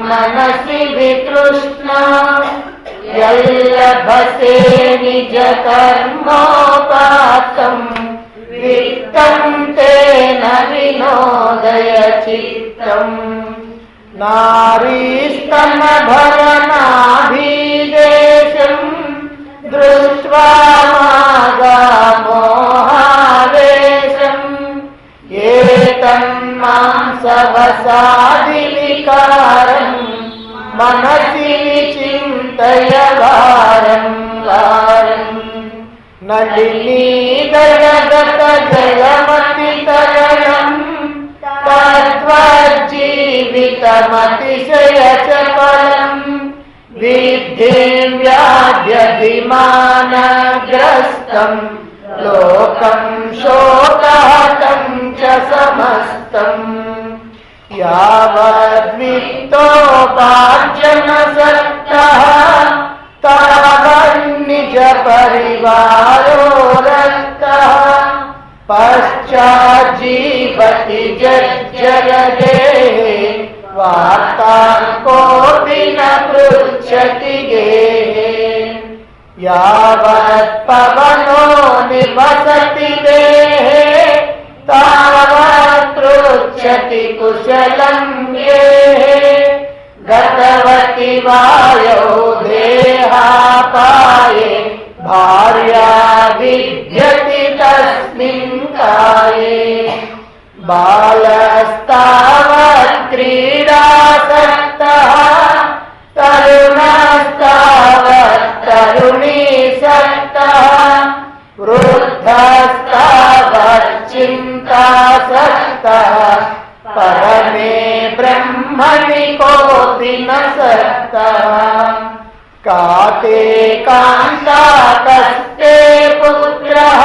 मनसि वितृष्णा यल्लभसे निजकर्मोपातम् वित्तम् तेन विनोदय चित्तम् नारीस्तनभरणाभिदेशम् दृष्ट्वा मागामोहावेशम् एतन्मांसवसादिविकारम् मनसि विचिन्तय वारम् वारम् नलिनीदयगत जलमतितरणम् तद्वज्जीवितमतिशयचपलम् विद्धिं व्याध्यभिमानग्रस्तम् लोकम् शोकहतं च समस्तम् यावद्वित्तोपार्जनसक्तः तावन्निज परिवारो रक्तः पश्चाज्जीवति जज्जरदेः वार्तां कोऽपि न पृच्छति गेः यावत्पवनो निवसति देहे तावत् पृच्छति कुशलम् येः गतवति वायो देहापाये भार्या विद्यति तस्मिन् काये बालस्तावत् क्रीडासक्तः तरुणस्तावत् तरुणीसक्तः वृद्धस्तावत् चिन्तासक्तः परमे ब्रह्मणि कोऽपि न सक्तः काते कान्ता कस्ते पुत्रः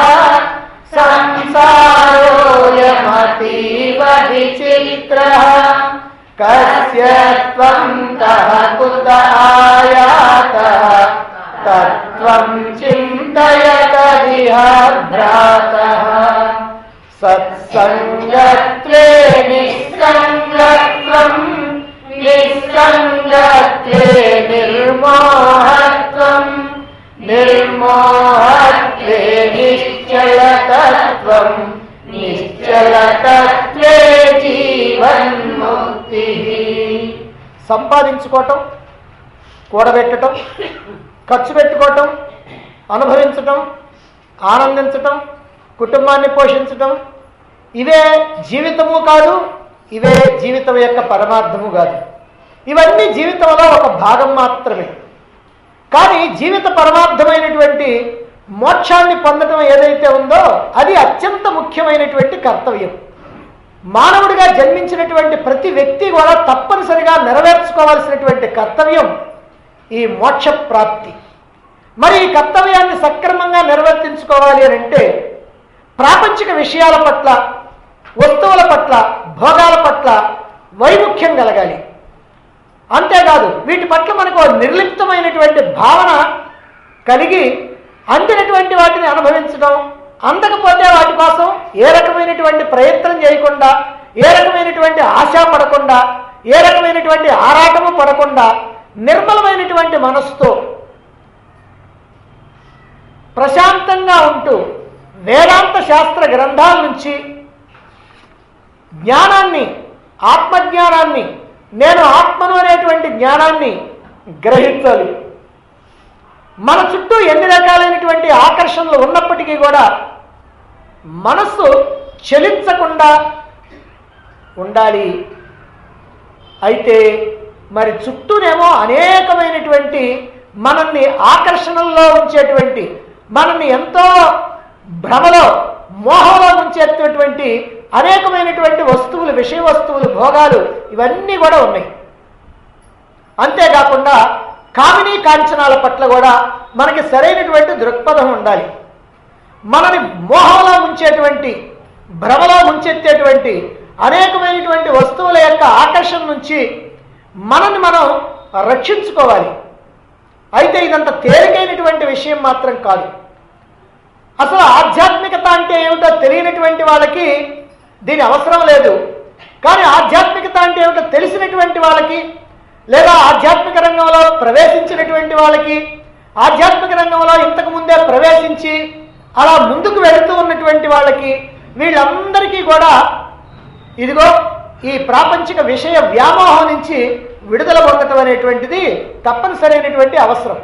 संसारोऽयमतीव विचित्रः कस्य त्वं कः कुत आयातः तत्त्वं चिन्तय तदिह भ्रातः सत्सङ्गत्वे निःसङ्गत्वम् निःसङ्गत्वे निर्मोहत्वम् निर्मोहत्वे निश्चलतत्वम् నిశ్చలతత్వే జీవన్ముక్తి సంపాదించుకోవటం కూడబెట్టడం ఖర్చు పెట్టుకోవటం అనుభవించటం ఆనందించటం కుటుంబాన్ని పోషించటం ఇవే జీవితము కాదు ఇవే జీవితం యొక్క పరమార్థము కాదు ఇవన్నీ జీవితంలో ఒక భాగం మాత్రమే కానీ జీవిత పరమార్థమైనటువంటి మోక్షాన్ని పొందటం ఏదైతే ఉందో అది అత్యంత ముఖ్యమైనటువంటి కర్తవ్యం మానవుడిగా జన్మించినటువంటి ప్రతి వ్యక్తి కూడా తప్పనిసరిగా నెరవేర్చుకోవాల్సినటువంటి కర్తవ్యం ఈ మోక్ష ప్రాప్తి మరి ఈ కర్తవ్యాన్ని సక్రమంగా నిర్వర్తించుకోవాలి అని అంటే ప్రాపంచిక విషయాల పట్ల వస్తువుల పట్ల భోగాల పట్ల వైముఖ్యం కలగాలి అంతేకాదు వీటి పట్ల మనకు ఓ నిర్లిప్తమైనటువంటి భావన కలిగి అందినటువంటి వాటిని అనుభవించడం అందకపోతే వాటి కోసం ఏ రకమైనటువంటి ప్రయత్నం చేయకుండా ఏ రకమైనటువంటి ఆశ పడకుండా ఏ రకమైనటువంటి ఆరాటము పడకుండా నిర్మలమైనటువంటి మనస్సుతో ప్రశాంతంగా ఉంటూ వేదాంత శాస్త్ర గ్రంథాల నుంచి జ్ఞానాన్ని ఆత్మజ్ఞానాన్ని నేను ఆత్మను అనేటువంటి జ్ఞానాన్ని గ్రహించాలి మన చుట్టూ ఎన్ని రకాలైనటువంటి ఆకర్షణలు ఉన్నప్పటికీ కూడా మనస్సు చలించకుండా ఉండాలి అయితే మరి చుట్టూనేమో అనేకమైనటువంటి మనల్ని ఆకర్షణల్లో ఉంచేటువంటి మనల్ని ఎంతో భ్రమలో మోహంలో ఉంచేటటువంటి అనేకమైనటువంటి వస్తువులు విషయ వస్తువులు భోగాలు ఇవన్నీ కూడా ఉన్నాయి అంతేకాకుండా కామినీ కాంచనాల పట్ల కూడా మనకి సరైనటువంటి దృక్పథం ఉండాలి మనని మోహంలో ముంచేటువంటి భ్రమలో ముంచెత్తేటువంటి అనేకమైనటువంటి వస్తువుల యొక్క ఆకర్షణ నుంచి మనని మనం రక్షించుకోవాలి అయితే ఇదంత తేలికైనటువంటి విషయం మాత్రం కాదు అసలు ఆధ్యాత్మికత అంటే ఏమిటో తెలియనటువంటి వాళ్ళకి దీని అవసరం లేదు కానీ ఆధ్యాత్మికత అంటే ఏమిటో తెలిసినటువంటి వాళ్ళకి లేదా ఆధ్యాత్మిక రంగంలో ప్రవేశించినటువంటి వాళ్ళకి ఆధ్యాత్మిక రంగంలో ఇంతకు ముందే ప్రవేశించి అలా ముందుకు వెళుతూ ఉన్నటువంటి వాళ్ళకి వీళ్ళందరికీ కూడా ఇదిగో ఈ ప్రాపంచిక విషయ వ్యామోహం నుంచి విడుదల పొందటం అనేటువంటిది తప్పనిసరైనటువంటి అవసరం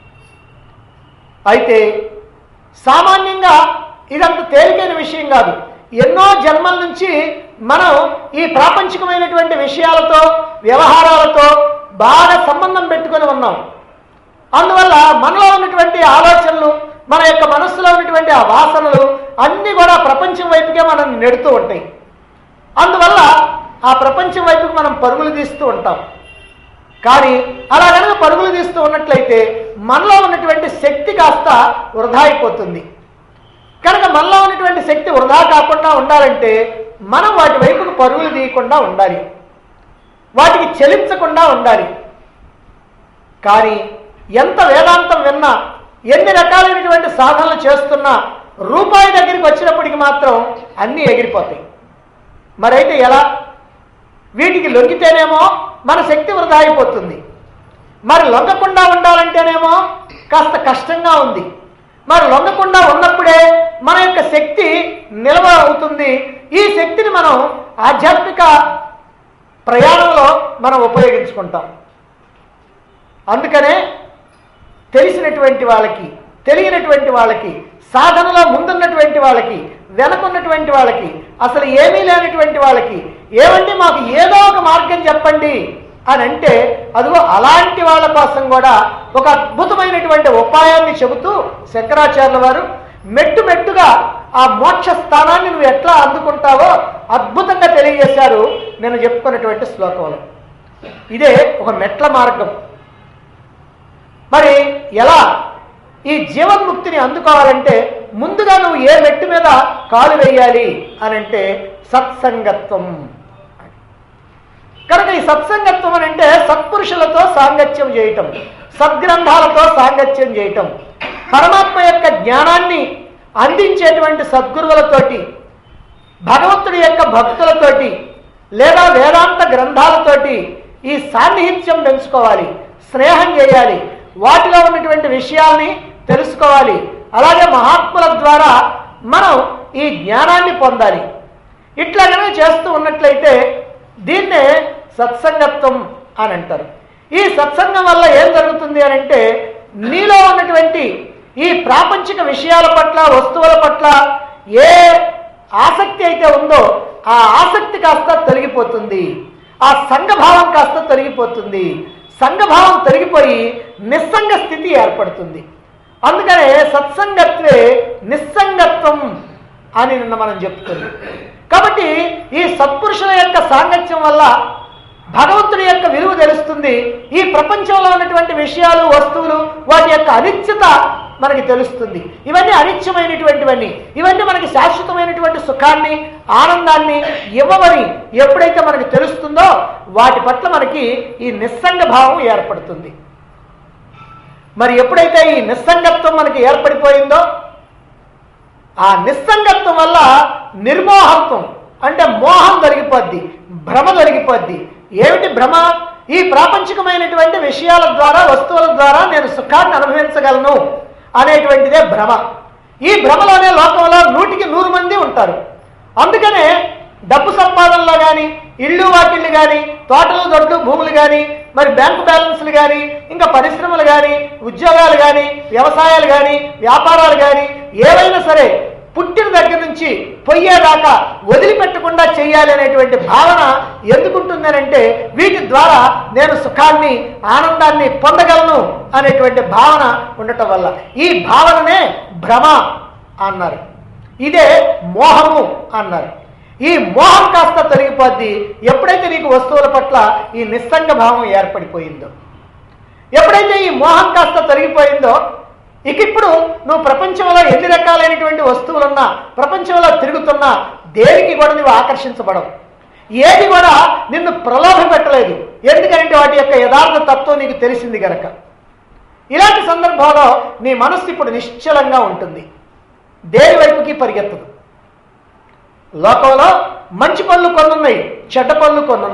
అయితే సామాన్యంగా ఇదంత తేలికైన విషయం కాదు ఎన్నో జన్మల నుంచి మనం ఈ ప్రాపంచికమైనటువంటి విషయాలతో వ్యవహారాలతో బాగా సంబంధం పెట్టుకొని ఉన్నాం అందువల్ల మనలో ఉన్నటువంటి ఆలోచనలు మన యొక్క మనస్సులో ఉన్నటువంటి ఆ వాసనలు అన్నీ కూడా ప్రపంచం వైపుకే మనం నెడుతూ ఉంటాయి అందువల్ల ఆ ప్రపంచం వైపుకి మనం పరుగులు తీస్తూ ఉంటాం కానీ అలా కనుక పరుగులు తీస్తూ ఉన్నట్లయితే మనలో ఉన్నటువంటి శక్తి కాస్త వృధా అయిపోతుంది కనుక మనలో ఉన్నటువంటి శక్తి వృధా కాకుండా ఉండాలంటే మనం వాటి వైపుకు పరుగులు తీయకుండా ఉండాలి వాటికి చెలించకుండా ఉండాలి కానీ ఎంత వేదాంతం విన్నా ఎన్ని రకాలైనటువంటి సాధనలు చేస్తున్నా రూపాయి దగ్గరికి వచ్చినప్పటికి మాత్రం అన్నీ ఎగిరిపోతాయి మరైతే ఎలా వీటికి లొంగితేనేమో మన శక్తి వృధా అయిపోతుంది మరి లొంగకుండా ఉండాలంటేనేమో కాస్త కష్టంగా ఉంది మరి లొంగకుండా ఉన్నప్పుడే మన యొక్క శక్తి నిల్వ అవుతుంది ఈ శక్తిని మనం ఆధ్యాత్మిక ప్రయాణంలో మనం ఉపయోగించుకుంటాం అందుకనే తెలిసినటువంటి వాళ్ళకి తెలియనటువంటి వాళ్ళకి సాధనలో ముందున్నటువంటి వాళ్ళకి వెనకున్నటువంటి వాళ్ళకి అసలు ఏమీ లేనటువంటి వాళ్ళకి ఏమండి మాకు ఏదో ఒక మార్గం చెప్పండి అని అంటే అదిగో అలాంటి వాళ్ళ కోసం కూడా ఒక అద్భుతమైనటువంటి ఉపాయాన్ని చెబుతూ శంకరాచార్యుల వారు మెట్టు మెట్టుగా ఆ మోక్ష స్థానాన్ని నువ్వు ఎట్లా అందుకుంటావో అద్భుతంగా తెలియజేశారు నేను చెప్పుకున్నటువంటి శ్లోకంలో ఇదే ఒక మెట్ల మార్గం మరి ఎలా ఈ జీవన్ముక్తిని అందుకోవాలంటే ముందుగా నువ్వు ఏ మెట్టు మీద కాలు వేయాలి అని అంటే సత్సంగత్వం కనుక ఈ సత్సంగత్వం అని అంటే సత్పురుషులతో సాంగత్యం చేయటం సద్గ్రంథాలతో సాంగత్యం చేయటం పరమాత్మ యొక్క జ్ఞానాన్ని అందించేటువంటి సద్గురువులతోటి భగవంతుడి యొక్క భక్తులతోటి లేదా వేదాంత గ్రంథాలతోటి ఈ సాన్నిహిత్యం పెంచుకోవాలి స్నేహం చేయాలి వాటిలో ఉన్నటువంటి విషయాల్ని తెలుసుకోవాలి అలాగే మహాత్ముల ద్వారా మనం ఈ జ్ఞానాన్ని పొందాలి ఇట్లా కనుక చేస్తూ ఉన్నట్లయితే దీన్నే సత్సంగత్వం అని అంటారు ఈ సత్సంగం వల్ల ఏం జరుగుతుంది అని అంటే నీలో ఉన్నటువంటి ఈ ప్రాపంచిక విషయాల పట్ల వస్తువుల పట్ల ఏ ఆసక్తి అయితే ఉందో ఆ ఆసక్తి కాస్త తొలగిపోతుంది ఆ సంఘభావం కాస్త తొలగిపోతుంది సంఘభావం తొలగిపోయి నిస్సంగ స్థితి ఏర్పడుతుంది అందుకనే సత్సంగత్వే నిస్సంగత్వం అని నిన్న మనం చెప్పుకున్నాం కాబట్టి ఈ సత్పురుషుల యొక్క సాంగత్యం వల్ల భగవంతుడి యొక్క విలువ తెలుస్తుంది ఈ ప్రపంచంలో ఉన్నటువంటి విషయాలు వస్తువులు వాటి యొక్క అనిత్యత మనకి తెలుస్తుంది ఇవన్నీ అనిత్యమైనటువంటివన్నీ ఇవన్నీ మనకి శాశ్వతమైనటువంటి సుఖాన్ని ఆనందాన్ని ఇవ్వమని ఎప్పుడైతే మనకి తెలుస్తుందో వాటి పట్ల మనకి ఈ నిస్సంగ భావం ఏర్పడుతుంది మరి ఎప్పుడైతే ఈ నిస్సంగత్వం మనకి ఏర్పడిపోయిందో ఆ నిస్సంగత్వం వల్ల నిర్మోహత్వం అంటే మోహం తొలగిపోద్ది భ్రమ తొలగిపోద్ది ఏమిటి భ్రమ ఈ ప్రాపంచికమైనటువంటి విషయాల ద్వారా వస్తువుల ద్వారా నేను సుఖాన్ని అనుభవించగలను అనేటువంటిదే భ్రమ ఈ భ్రమలోనే లోకంలో నూటికి నూరు మంది ఉంటారు అందుకనే డబ్బు సంపాదనలో కానీ ఇళ్ళు వాకిళ్ళు కానీ తోటలు దొడ్లు భూములు కానీ మరి బ్యాంకు బ్యాలెన్స్లు కానీ ఇంకా పరిశ్రమలు కానీ ఉద్యోగాలు కానీ వ్యవసాయాలు కానీ వ్యాపారాలు కానీ ఏవైనా సరే పుట్టిన దగ్గర నుంచి పొయ్యేదాకా వదిలిపెట్టకుండా చేయాలి అనేటువంటి భావన ఎందుకుంటుందనంటే వీటి ద్వారా నేను సుఖాన్ని ఆనందాన్ని పొందగలను అనేటువంటి భావన ఉండటం వల్ల ఈ భావననే భ్రమ అన్నారు ఇదే మోహము అన్నారు ఈ మోహం కాస్త తొలగిపోద్ది ఎప్పుడైతే నీకు వస్తువుల పట్ల ఈ నిస్సంగ భావం ఏర్పడిపోయిందో ఎప్పుడైతే ఈ మోహం కాస్త తొలగిపోయిందో ఇక ఇప్పుడు నువ్వు ప్రపంచంలో ఎన్ని రకాలైనటువంటి వస్తువులున్నా ప్రపంచంలో తిరుగుతున్నా దేనికి కూడా నువ్వు ఆకర్షించబడవు ఏది కూడా నిన్ను ప్రలోభ పెట్టలేదు ఎందుకంటే వాటి యొక్క యథార్థ తత్వం నీకు తెలిసింది గనక ఇలాంటి సందర్భంలో నీ మనస్సు ఇప్పుడు నిశ్చలంగా ఉంటుంది దేని వైపుకి పరిగెత్తదు లోకంలో మంచి పనులు కొన్ని ఉన్నాయి చెడ్డ పనులు కొన్ని ఉన్నాయి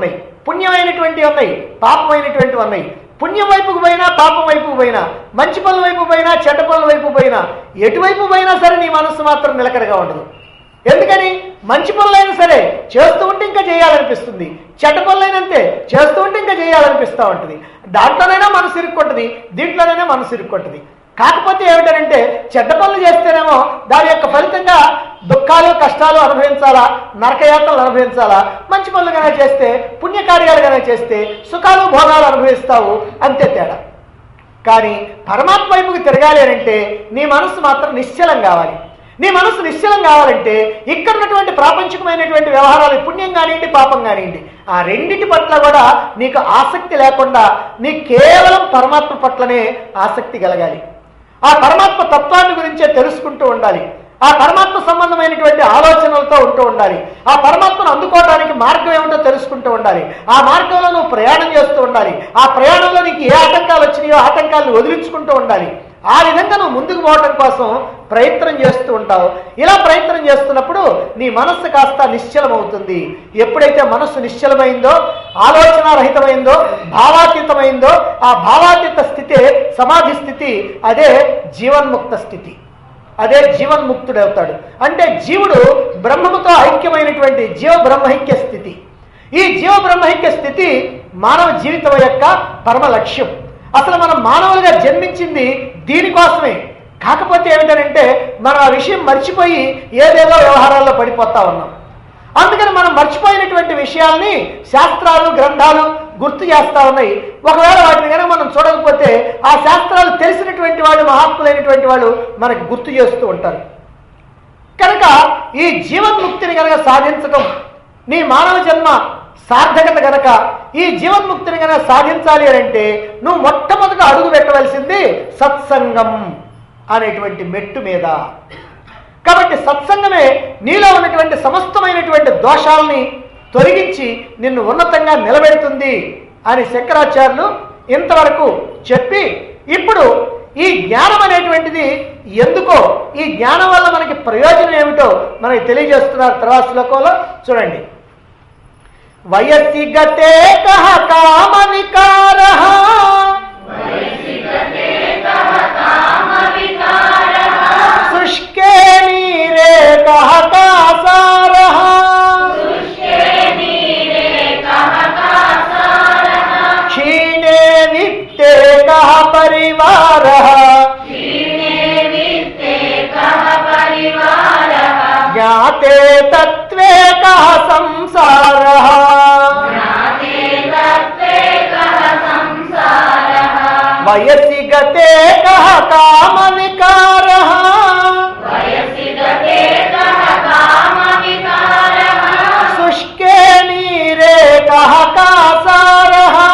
పుణ్యమైనటువంటివి ఉన్నాయి పాపమైనటువంటివి ఉన్నాయి పుణ్యం వైపుకు పోయినా పాపం వైపుకు పోయినా మంచి పనుల వైపు పోయినా చెడ్డ పనుల వైపు పోయినా ఎటువైపు పోయినా సరే నీ మనస్సు మాత్రం నిలకడగా ఉండదు ఎందుకని మంచి పనులైనా సరే చేస్తూ ఉంటే ఇంకా చేయాలనిపిస్తుంది చెడ్డ పనులైనా అంతే చేస్తూ ఉంటే ఇంకా చేయాలనిపిస్తూ ఉంటుంది దాంట్లోనైనా మనసు ఇరుక్కుంటుంది దీంట్లోనైనా మనసు ఇరుక్కుంటుంది కాకపోతే ఏమిటంటే చెడ్డ పనులు చేస్తేనేమో దాని యొక్క ఫలితంగా దుఃఖాలు కష్టాలు అనుభవించాలా నరకయాత్రలు అనుభవించాలా మంచి పనులు కనుక చేస్తే పుణ్యకార్యాలు కనుక చేస్తే సుఖాలు భోగాలు అనుభవిస్తావు అంతే తేడా కానీ పరమాత్మ వైపుకి తిరగాలి అని అంటే నీ మనసు మాత్రం నిశ్చలం కావాలి నీ మనసు నిశ్చలం కావాలంటే ఇక్కడ ఉన్నటువంటి ప్రాపంచికమైనటువంటి వ్యవహారాలు పుణ్యం కానివ్వండి పాపం కానివ్వండి ఆ రెండింటి పట్ల కూడా నీకు ఆసక్తి లేకుండా నీ కేవలం పరమాత్మ పట్లనే ఆసక్తి కలగాలి ఆ పరమాత్మ తత్వాన్ని గురించే తెలుసుకుంటూ ఉండాలి ఆ పరమాత్మ సంబంధమైనటువంటి ఆలోచనలతో ఉంటూ ఉండాలి ఆ పరమాత్మను అందుకోవడానికి మార్గం ఏమిటో తెలుసుకుంటూ ఉండాలి ఆ మార్గంలో నువ్వు ప్రయాణం చేస్తూ ఉండాలి ఆ ప్రయాణంలో నీకు ఏ ఆటంకాలు వచ్చినాయో ఆటంకాలను వదిలించుకుంటూ ఉండాలి ఆ విధంగా నువ్వు ముందుకు పోవడం కోసం ప్రయత్నం చేస్తూ ఉంటావు ఇలా ప్రయత్నం చేస్తున్నప్పుడు నీ మనస్సు కాస్త నిశ్చలమవుతుంది ఎప్పుడైతే మనస్సు నిశ్చలమైందో ఆలోచన రహితమైందో భావాతీతమైందో ఆ భావాతీత స్థితే సమాధి స్థితి అదే జీవన్ముక్త స్థితి అదే జీవన్ముక్తుడవుతాడు అంటే జీవుడు బ్రహ్మముతో ఐక్యమైనటువంటి జీవ బ్రహ్మైక్య స్థితి ఈ జీవ బ్రహ్మైక్య స్థితి మానవ జీవితం యొక్క పరమ లక్ష్యం అసలు మనం మానవులుగా జన్మించింది దీనికోసమే కాకపోతే ఏమిటంటే మనం ఆ విషయం మర్చిపోయి ఏదేదో వ్యవహారాల్లో పడిపోతా ఉన్నాం అందుకని మనం మర్చిపోయినటువంటి విషయాల్ని శాస్త్రాలు గ్రంథాలు గుర్తు చేస్తా ఉన్నాయి ఒకవేళ వాటిని కనుక మనం చూడకపోతే ఆ శాస్త్రాలు తెలిసినటువంటి వాళ్ళు మహాత్ములైనటువంటి వాళ్ళు మనకి గుర్తు చేస్తూ ఉంటారు కనుక ఈ జీవన్ముక్తిని కనుక సాధించడం నీ మానవ జన్మ సార్థకత గనక ఈ జీవన్ముక్తిని కనుక సాధించాలి అని అంటే నువ్వు మొట్టమొదట అడుగు పెట్టవలసింది సత్సంగం అనేటువంటి మెట్టు మీద కాబట్టి సత్సంగమే నీలో ఉన్నటువంటి సమస్తమైనటువంటి దోషాలని తొలగించి నిన్ను ఉన్నతంగా నిలబెడుతుంది అని శంకరాచార్యులు ఇంతవరకు చెప్పి ఇప్పుడు ఈ జ్ఞానం అనేటువంటిది ఎందుకో ఈ జ్ఞానం వల్ల మనకి ప్రయోజనం ఏమిటో మనకి తెలియజేస్తున్నారు తర్వాత శ్లోకంలో చూడండి వయసి గతే కహ కామ వికార శుష్కే నీరే కహ కాసార క్షీణే విత్తే కహ పరివార జ్ఞాతే తత్వే కహ సంసార వయసి గతే కహ కామ వికార శుష్కే నీరే కహ కాసార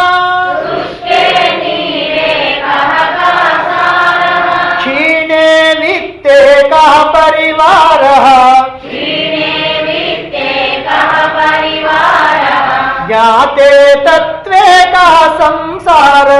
క్షీణే విత్తే కహ పరివార జ్ఞాతే తత్వే కహ సంసార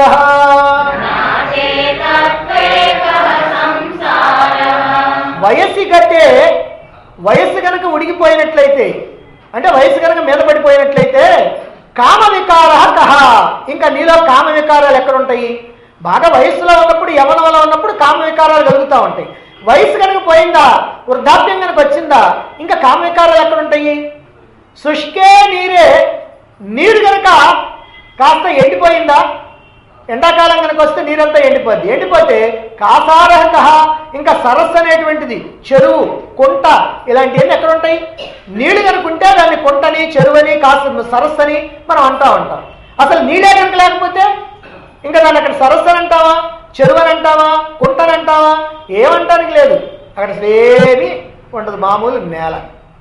వయసి గతే వయస్సు కనుక ఉడిగిపోయినట్లయితే అంటే వయసు కనుక మీద పడిపోయినట్లయితే కామ వికార కహ ఇంకా నీలో కామ వికారాలు ఎక్కడ ఉంటాయి బాగా వయస్సులో ఉన్నప్పుడు యవనంలో ఉన్నప్పుడు కామ వికారాలు కలుగుతూ ఉంటాయి వయసు కనుక పోయిందా వృద్ధాప్యం కనుక వచ్చిందా ఇంకా కామ వికారాలు ఎక్కడ ఉంటాయి శుష్కే నీరే నీరు కనుక కాస్త ఎండిపోయిందా ఎండాకాలం కనుక వస్తే నీరంతా ఎండిపోద్ది ఎండిపోతే కాసారహక ఇంకా సరస్సు అనేటువంటిది చెరువు కుంట ఇలాంటివన్నీ ఎక్కడ ఉంటాయి నీళ్లు కనుక ఉంటే దాన్ని కుంటని చెరువని కాస్త సరస్సు అని మనం అంటా ఉంటాం అసలు నీళ్ళే కనుక లేకపోతే ఇంకా దాన్ని అక్కడ సరస్సు అని అంటావా చెరువు అని అంటావా కుంటని అంటావా ఏమంటానికి లేదు అక్కడ అసలు ఏమీ ఉండదు మామూలు నేల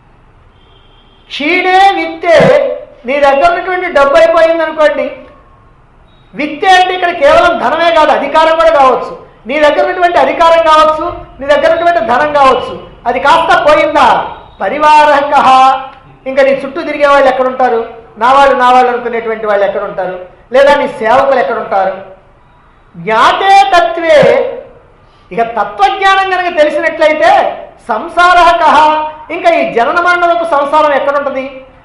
క్షీణే విత్తే నీ దగ్గర ఉన్నటువంటి డబ్బు అయిపోయింది అనుకోండి విత్తే అంటే ఇక్కడ కేవలం ధనమే కాదు అధికారం కూడా కావచ్చు నీ దగ్గర ఉన్నటువంటి అధికారం కావచ్చు నీ దగ్గర ఉన్నటువంటి ధనం కావచ్చు అది కాస్త పోయిందా పరివారక ఇంకా నీ చుట్టూ తిరిగే వాళ్ళు ఎక్కడ ఉంటారు నా వాళ్ళు నా వాళ్ళు అనుకునేటువంటి వాళ్ళు ఎక్కడ ఉంటారు లేదా నీ సేవకులు ఎక్కడ ఉంటారు జ్ఞాతే తత్వే ఇక తత్వజ్ఞానం కనుక తెలిసినట్లయితే సంసార ఇంకా ఈ జనన మండలపు సంసారం ఎక్కడుంటది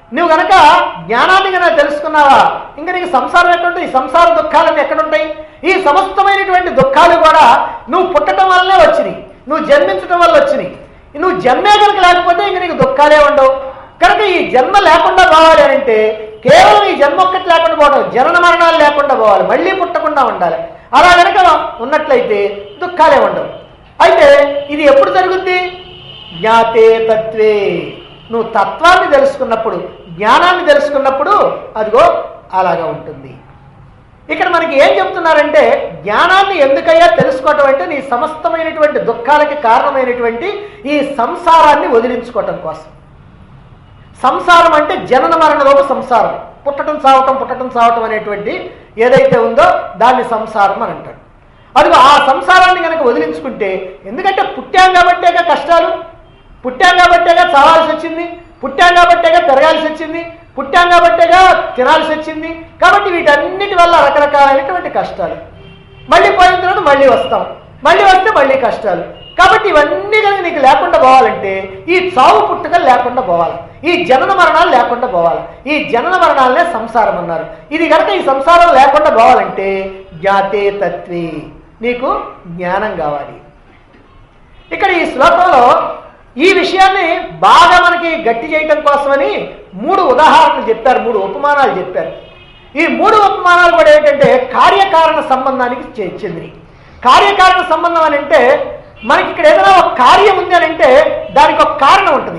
నువ్వు గనక జ్ఞానాన్ని కనుక తెలుసుకున్నావా ఇంకా నీకు సంసారం ఎక్కడుంటుంది ఈ సంసార దుఃఖాలన్నీ ఎక్కడుంటాయి ఈ సమస్తమైనటువంటి దుఃఖాలు కూడా నువ్వు పుట్టడం వల్లనే వచ్చినాయి నువ్వు జన్మించడం వల్ల వచ్చినాయి నువ్వు జన్మే కనుక లేకపోతే ఇంక నీకు దుఃఖాలే ఉండవు కనుక ఈ జన్మ లేకుండా పోవాలి అని అంటే కేవలం ఈ జన్మ ఒక్కటి లేకుండా పోవడం జనన మరణాలు లేకుండా పోవాలి మళ్ళీ పుట్టకుండా ఉండాలి అలా కనుక ఉన్నట్లయితే దుఃఖాలే ఉండవు అయితే ఇది ఎప్పుడు జరుగుద్ది జ్ఞాతే తత్వే నువ్వు తత్వాన్ని తెలుసుకున్నప్పుడు జ్ఞానాన్ని తెలుసుకున్నప్పుడు అదిగో అలాగా ఉంటుంది ఇక్కడ మనకి ఏం చెప్తున్నారంటే జ్ఞానాన్ని ఎందుకయ్యా తెలుసుకోవటం అంటే నీ సమస్తమైనటువంటి దుఃఖాలకి కారణమైనటువంటి ఈ సంసారాన్ని వదిలించుకోవటం కోసం సంసారం అంటే జనన మరణ రూప సంసారం పుట్టడం చావటం పుట్టడం చావటం అనేటువంటి ఏదైతే ఉందో దాన్ని సంసారం అని అంటాడు అదిగో ఆ సంసారాన్ని కనుక వదిలించుకుంటే ఎందుకంటే పుట్టాం కాబట్టేగా కష్టాలు పుట్టాం కాబట్టేగా చావాల్సి వచ్చింది పుట్టాం కాబట్టేగా పెరగాల్సి వచ్చింది పుట్టాం కాబట్టేగా తినాల్సి వచ్చింది కాబట్టి వీటన్నిటి వల్ల రకరకాలైనటువంటి కష్టాలు మళ్ళీ పోయిన తర్వాత మళ్ళీ వస్తాం మళ్ళీ వస్తే మళ్ళీ కష్టాలు కాబట్టి ఇవన్నీ కనుక నీకు లేకుండా పోవాలంటే ఈ చావు పుట్టుకలు లేకుండా పోవాలి ఈ జనన మరణాలు లేకుండా పోవాలి ఈ జనన మరణాలనే సంసారం అన్నారు ఇది కనుక ఈ సంసారం లేకుండా పోవాలంటే జ్ఞాతే తత్వే నీకు జ్ఞానం కావాలి ఇక్కడ ఈ శ్లోకంలో ఈ విషయాన్ని బాగా మనకి గట్టి చేయటం కోసమని మూడు ఉదాహరణలు చెప్పారు మూడు ఉపమానాలు చెప్పారు ఈ మూడు ఉపమానాలు కూడా ఏంటంటే కార్యకారణ సంబంధానికి చె- చెందినవి కార్యకారణ సంబంధం అని అంటే మనకి ఇక్కడ ఏదైనా ఒక కార్యం ఉంది అని అంటే దానికి ఒక కారణం ఉంటుంది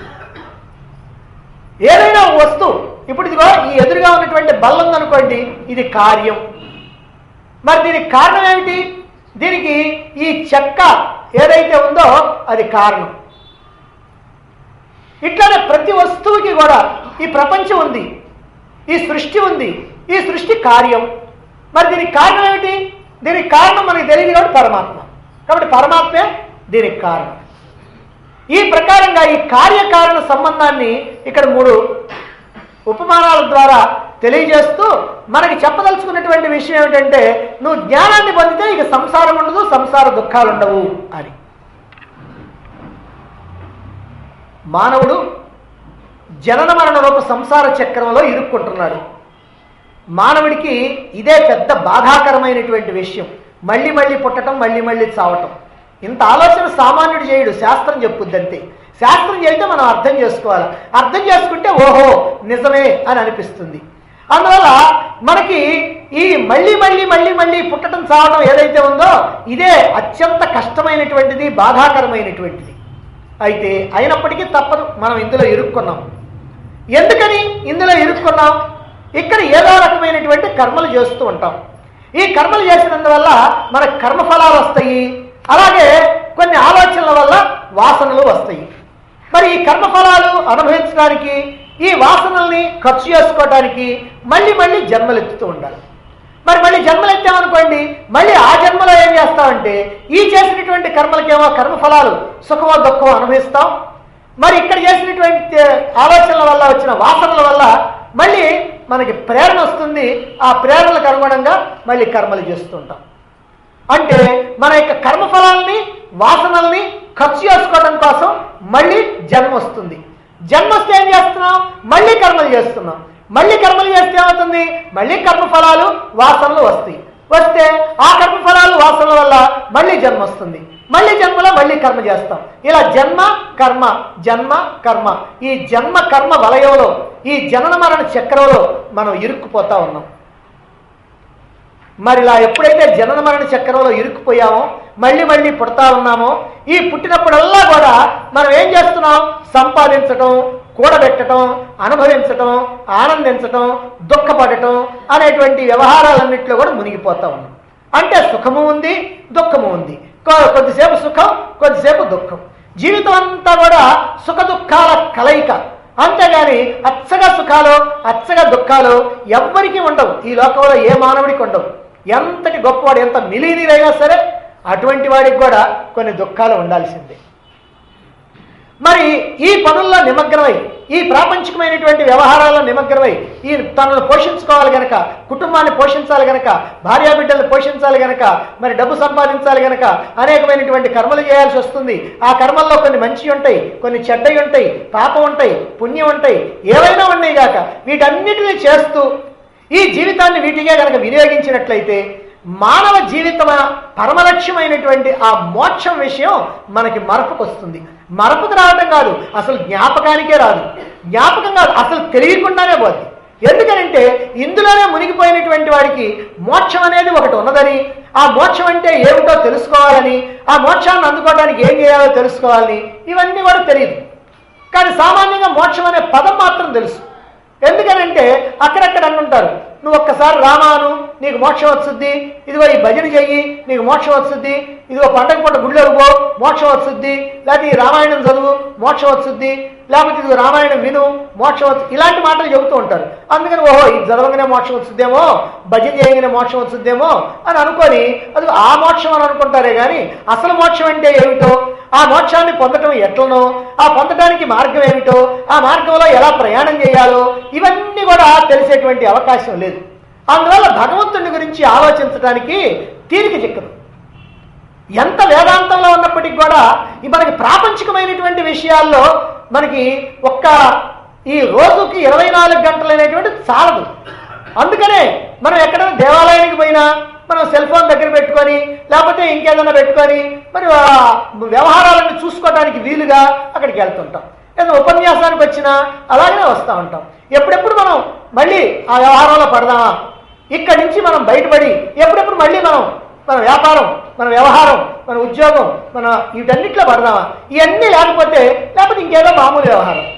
ఏదైనా ఒక వస్తువు ఇప్పుడు ఇదిగో ఈ ఎదురుగా ఉన్నటువంటి బల్ల ఉందనుకోండి ఇది కార్యం మరి దీనికి కారణం ఏమిటి దీనికి ఈ చెక్క ఏదైతే ఉందో అది కారణం ఇట్లానే ప్రతి వస్తువుకి కూడా ఈ ప్రపంచం ఉంది ఈ సృష్టి ఉంది ఈ సృష్టి కార్యం మరి దీనికి కారణం ఏమిటి దీనికి కారణం మనకి తెలియదు కాబట్టి పరమాత్మ కాబట్టి పరమాత్మే దీనికి కారణం ఈ ప్రకారంగా ఈ కార్యకారణ సంబంధాన్ని ఇక్కడ మూడు ఉపమానాల ద్వారా తెలియజేస్తూ మనకి చెప్పదలుచుకున్నటువంటి విషయం ఏమిటంటే నువ్వు జ్ఞానాన్ని పొందితే ఇక సంసారం ఉండదు సంసార దుఃఖాలు ఉండవు అని మానవుడు జనన మరణ రూప సంసార చక్రంలో ఇరుక్కుంటున్నాడు మానవుడికి ఇదే పెద్ద బాధాకరమైనటువంటి విషయం మళ్ళీ మళ్ళీ పుట్టడం మళ్ళీ మళ్ళీ చావటం ఇంత ఆలోచన సామాన్యుడు చేయడు శాస్త్రం చెప్పుద్ది అంతే శాస్త్రం చేస్తే మనం అర్థం చేసుకోవాలి అర్థం చేసుకుంటే ఓహో నిజమే అని అనిపిస్తుంది అందువల్ల మనకి ఈ మళ్ళీ మళ్ళీ మళ్ళీ మళ్ళీ పుట్టడం చావడం ఏదైతే ఉందో ఇదే అత్యంత కష్టమైనటువంటిది బాధాకరమైనటువంటిది అయితే అయినప్పటికీ తప్పదు మనం ఇందులో ఇరుక్కున్నాం ఎందుకని ఇందులో ఇరుక్కున్నాం ఇక్కడ ఏదో రకమైనటువంటి కర్మలు చేస్తూ ఉంటాం ఈ కర్మలు చేసినందువల్ల మనకు కర్మఫలాలు వస్తాయి అలాగే కొన్ని ఆలోచనల వల్ల వాసనలు వస్తాయి మరి ఈ కర్మఫలాలు అనుభవించడానికి ఈ వాసనల్ని ఖర్చు చేసుకోవడానికి మళ్ళీ మళ్ళీ జన్మలు ఎత్తుతూ ఉండాలి మరి మళ్ళీ జన్మలు ఎత్తామనుకోండి మళ్ళీ ఆ జన్మలో ఏం చేస్తామంటే ఈ చేసినటువంటి కర్మలకేమో కర్మఫలాలు సుఖమో దుఃఖమో అనుభవిస్తాం మరి ఇక్కడ చేసినటువంటి ఆలోచనల వల్ల వచ్చిన వాసనల వల్ల మళ్ళీ మనకి ప్రేరణ వస్తుంది ఆ ప్రేరణలకు అనుగుణంగా మళ్ళీ కర్మలు చేస్తుంటాం అంటే మన యొక్క కర్మఫలాల్ని వాసనల్ని ఖర్చు చేసుకోవడం కోసం మళ్ళీ జన్మ వస్తుంది జన్మ వస్తే ఏం చేస్తున్నాం మళ్ళీ కర్మలు చేస్తున్నాం మళ్ళీ కర్మలు చేస్తే ఏమవుతుంది మళ్ళీ కర్మఫలాలు వాసనలు వస్తాయి వస్తే ఆ కర్మఫలాలు వాసనల వల్ల మళ్ళీ జన్మ వస్తుంది మళ్ళీ జన్మలో మళ్ళీ కర్మ చేస్తాం ఇలా జన్మ కర్మ జన్మ కర్మ ఈ జన్మ కర్మ వలయంలో ఈ జనన మరణ చక్రంలో మనం ఇరుక్కుపోతా ఉన్నాం మరి ఇలా ఎప్పుడైతే జనన మరణ చక్రంలో ఇరుక్కుపోయామో మళ్ళీ మళ్ళీ పుడతా ఉన్నామో ఈ పుట్టినప్పుడల్లా కూడా మనం ఏం చేస్తున్నాం సంపాదించటం కూడబెట్టడం అనుభవించటం ఆనందించటం దుఃఖపడటం అనేటువంటి వ్యవహారాలన్నింటిలో కూడా మునిగిపోతా ఉన్నాం అంటే సుఖము ఉంది దుఃఖము ఉంది కొ- కొద్దిసేపు సుఖం కొద్దిసేపు దుఃఖం జీవితం అంతా కూడా సుఖ దుఃఖాల కలయిక అంతేగాని అచ్చగా సుఖాలు అచ్చగా దుఃఖాలు ఎవ్వరికీ ఉండవు ఈ లోకంలో ఏ మానవుడికి ఉండవు ఎంతటి గొప్పవాడు ఎంత మిలీనీరైనా సరే అటువంటి వాడికి కూడా కొన్ని దుఃఖాలు ఉండాల్సిందే మరి ఈ పనుల్లో నిమగ్నమై ఈ ప్రాపంచికమైనటువంటి వ్యవహారాల్లో నిమగ్నమై ఈ తనను పోషించుకోవాలి గనక కుటుంబాన్ని పోషించాలి గనక భార్యాబిడ్డలను పోషించాలి గనక మరి డబ్బు సంపాదించాలి గనక అనేకమైనటువంటి కర్మలు చేయాల్సి వస్తుంది ఆ కర్మల్లో కొన్ని మంచి ఉంటాయి కొన్ని చెడ్డవి ఉంటాయి పాపం ఉంటాయి పుణ్యం ఉంటాయి ఏవైనా ఉన్నాయి గాక వీటన్నిటిని చేస్తూ ఈ జీవితాన్ని వీటిగా గనక వినియోగించినట్లయితే మానవ జీవితం పరమలక్ష్యమైనటువంటి ఆ మోక్షం విషయం మనకి మరపుకు వస్తుంది మరపుకు రావటం కాదు అసలు జ్ఞాపకానికే రాదు జ్ఞాపకం కాదు అసలు తెలియకుండానే పోద్ది ఎందుకనంటే ఇందులోనే మునిగిపోయినటువంటి వాడికి మోక్షం అనేది ఒకటి ఉన్నదని ఆ మోక్షం అంటే ఏమిటో తెలుసుకోవాలని ఆ మోక్షాన్ని అందుకోవడానికి ఏం చేయాలో తెలుసుకోవాలని ఇవన్నీ కూడా తెలియదు కానీ సామాన్యంగా మోక్షం అనే పదం మాత్రం తెలుసు ఎందుకనంటే అక్కడక్కడ అంటుంటారు నువ్వు ఒక్కసారి రామాను నీకు మోక్షం వస్తుంది ఇదిగో ఈ భజన చెయ్యి నీకు మోక్షం వస్తుంది ఇదిగో పండగ పూట గుళ్ళోకి పో మోక్షం వస్తుంది లేకపోతే ఈ రామాయణం చదువు మోక్షం వస్తుంది లేకపోతే ఇదిగో రామాయణం విను మోక్షం వస్తుంది ఇలాంటి మాటలు చెబుతూ ఉంటారు అందుకని ఓహో ఇది చదవగానే మోక్షం వస్తుందేమో భజన చేయగానే మోక్షం వస్తుందేమో అని అనుకొని అది ఆ మోక్షం అని అనుకుంటారే కానీ అసలు మోక్షం అంటే ఏమిటో ఆ మోక్షాన్ని పొందటం ఎట్లనో ఆ పొందడానికి మార్గం ఏమిటో ఆ మార్గంలో ఎలా ప్రయాణం చేయాలో ఇవన్నీ కూడా తెలిసేటువంటి అవకాశం లేదు అందువల్ల భగవంతుని గురించి ఆలోచించడానికి తీరిక చిక్కదు ఎంత వేదాంతంలో ఉన్నప్పటికీ కూడా ఈ మనకి ప్రాపంచికమైనటువంటి విషయాల్లో మనకి ఒక్క ఈ రోజుకి ఇరవై నాలుగు గంటలు అనేటువంటి చాలదు అందుకనే మనం ఎక్కడైనా దేవాలయానికి పోయినా మనం సెల్ ఫోన్ దగ్గర పెట్టుకొని లేకపోతే ఇంకేదైనా పెట్టుకొని మరి ఆ వ్యవహారాలను చూసుకోవడానికి వీలుగా అక్కడికి వెళ్తుంటాం ఏదైనా ఉపన్యాసానికి వచ్చినా అలాగనే వస్తూ ఉంటాం ఎప్పుడెప్పుడు మనం మళ్ళీ ఆ వ్యవహారంలో పడదామా ఇక్కడి నుంచి మనం బయటపడి ఎప్పుడెప్పుడు మళ్ళీ మనం మన వ్యాపారం మన వ్యవహారం మన ఉద్యోగం మన వీటన్నిటిలో పడదామా ఇవన్నీ లేకపోతే లేకపోతే ఇంకేదో మామూలు వ్యవహారం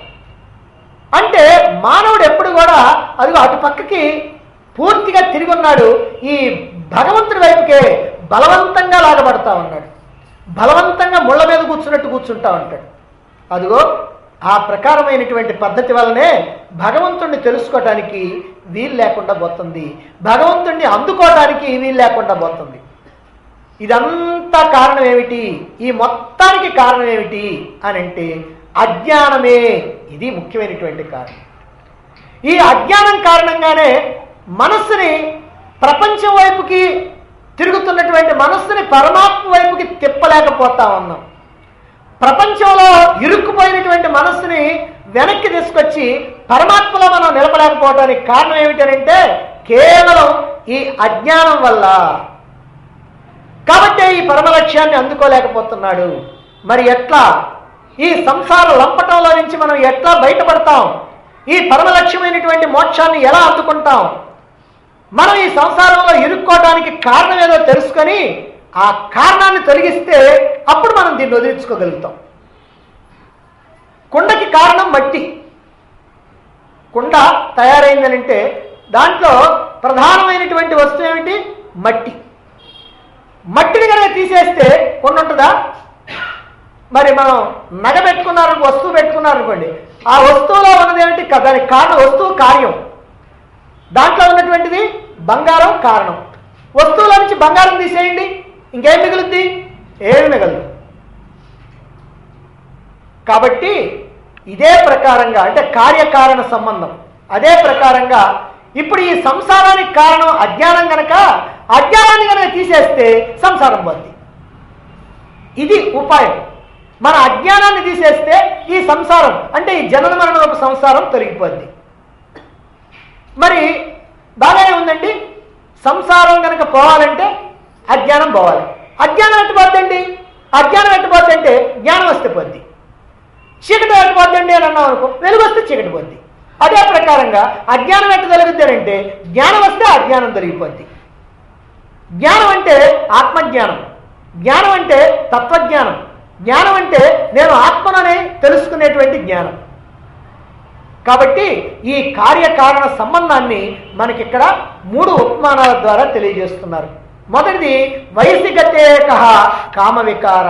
అంటే మానవుడు ఎప్పుడు కూడా అదిగో అటు పక్కకి పూర్తిగా తిరిగి ఉన్నాడు ఈ భగవంతుడి వైపుకే బలవంతంగా లాగబడతా ఉన్నాడు బలవంతంగా ముళ్ళ మీద కూర్చున్నట్టు కూర్చుంటా ఉంటాడు అదిగో ఆ ప్రకారమైనటువంటి పద్ధతి వల్లనే భగవంతుణ్ణి తెలుసుకోవటానికి వీలు లేకుండా పోతుంది భగవంతుణ్ణి అందుకోవటానికి వీలు లేకుండా పోతుంది ఇదంతా కారణం ఏమిటి ఈ మొత్తానికి కారణం ఏమిటి అని అంటే అజ్ఞానమే ఇది ముఖ్యమైనటువంటి కారణం ఈ అజ్ఞానం కారణంగానే మనస్సుని ప్రపంచం వైపుకి తిరుగుతున్నటువంటి మనస్సుని పరమాత్మ వైపుకి తిప్పలేకపోతా ఉన్నాం ప్రపంచంలో ఇరుక్కుపోయినటువంటి మనస్సుని వెనక్కి తీసుకొచ్చి పరమాత్మలో మనం నిలబడకపోవడానికి కారణం ఏమిటనంటే కేవలం ఈ అజ్ఞానం వల్ల కాబట్టే ఈ పరమ లక్ష్యాన్ని అందుకోలేకపోతున్నాడు మరి ఎట్లా ఈ సంసార లంపటంలో నుంచి మనం ఎట్లా బయటపడతాం ఈ పరమ లక్ష్యమైనటువంటి మోక్షాన్ని ఎలా అందుకుంటాం మనం ఈ సంసారంలో ఇరుక్కోవడానికి కారణం ఏదో తెలుసుకొని ఆ కారణాన్ని తొలగిస్తే అప్పుడు మనం దీన్ని వదిలించుకోగలుగుతాం కుండకి కారణం మట్టి కుండ తయారైందనంటే దాంట్లో ప్రధానమైనటువంటి వస్తువు ఏమిటి మట్టి మట్టిని కనుక తీసేస్తే కుండ ఉంటుందా మరి మనం నగ పెట్టుకున్నారు వస్తువు పెట్టుకున్నారు అనుకోండి ఆ వస్తువులో ఉన్నది ఏమిటి క- దానికి కారణం వస్తువు కార్యం దాంట్లో ఉన్నటువంటిది బంగారం కారణం వస్తువుల నుంచి బంగారం తీసేయండి ఇంకేం మిగులుద్ది ఏమి మిగలదు కాబట్టి ఇదే ప్రకారంగా అంటే కార్యకారణ సంబంధం అదే ప్రకారంగా ఇప్పుడు ఈ సంసారానికి కారణం అజ్ఞానం గనక అజ్ఞానాన్ని గనక తీసేస్తే సంసారం పోద్ది ఇది ఉపాయం మన అజ్ఞానాన్ని తీసేస్తే ఈ సంసారం అంటే ఈ జనన మరణ సంసారం తొలగిపోద్ది మరి బాగానే ఉందండి సంసారం కనుక పోవాలంటే అజ్ఞానం పోవాలి అజ్ఞానం ఎట్టుపోద్దండి అజ్ఞానం ఎట్టుపోద్దంటే జ్ఞానం వస్తే పోద్ది చీకటి ఎట్టుపోద్దండి అని అన్నాం అనుకో వెలుగు వస్తే చీకటి పోద్ది అదే ప్రకారంగా అజ్ఞానం ఎట్టు తొలగుద్దానంటే జ్ఞానం వస్తే అజ్ఞానం తొలగిపోద్ది జ్ఞానం అంటే ఆత్మజ్ఞానం జ్ఞానం అంటే తత్వజ్ఞానం జ్ఞానం అంటే నేను ఆత్మననే తెలుసుకునేటువంటి జ్ఞానం కాబట్టి ఈ కార్యకారణ సంబంధాన్ని మనకిక్కడ మూడు ఉపమానాల ద్వారా తెలియజేస్తున్నారు మొదటిది వయసిగతేక కామవికార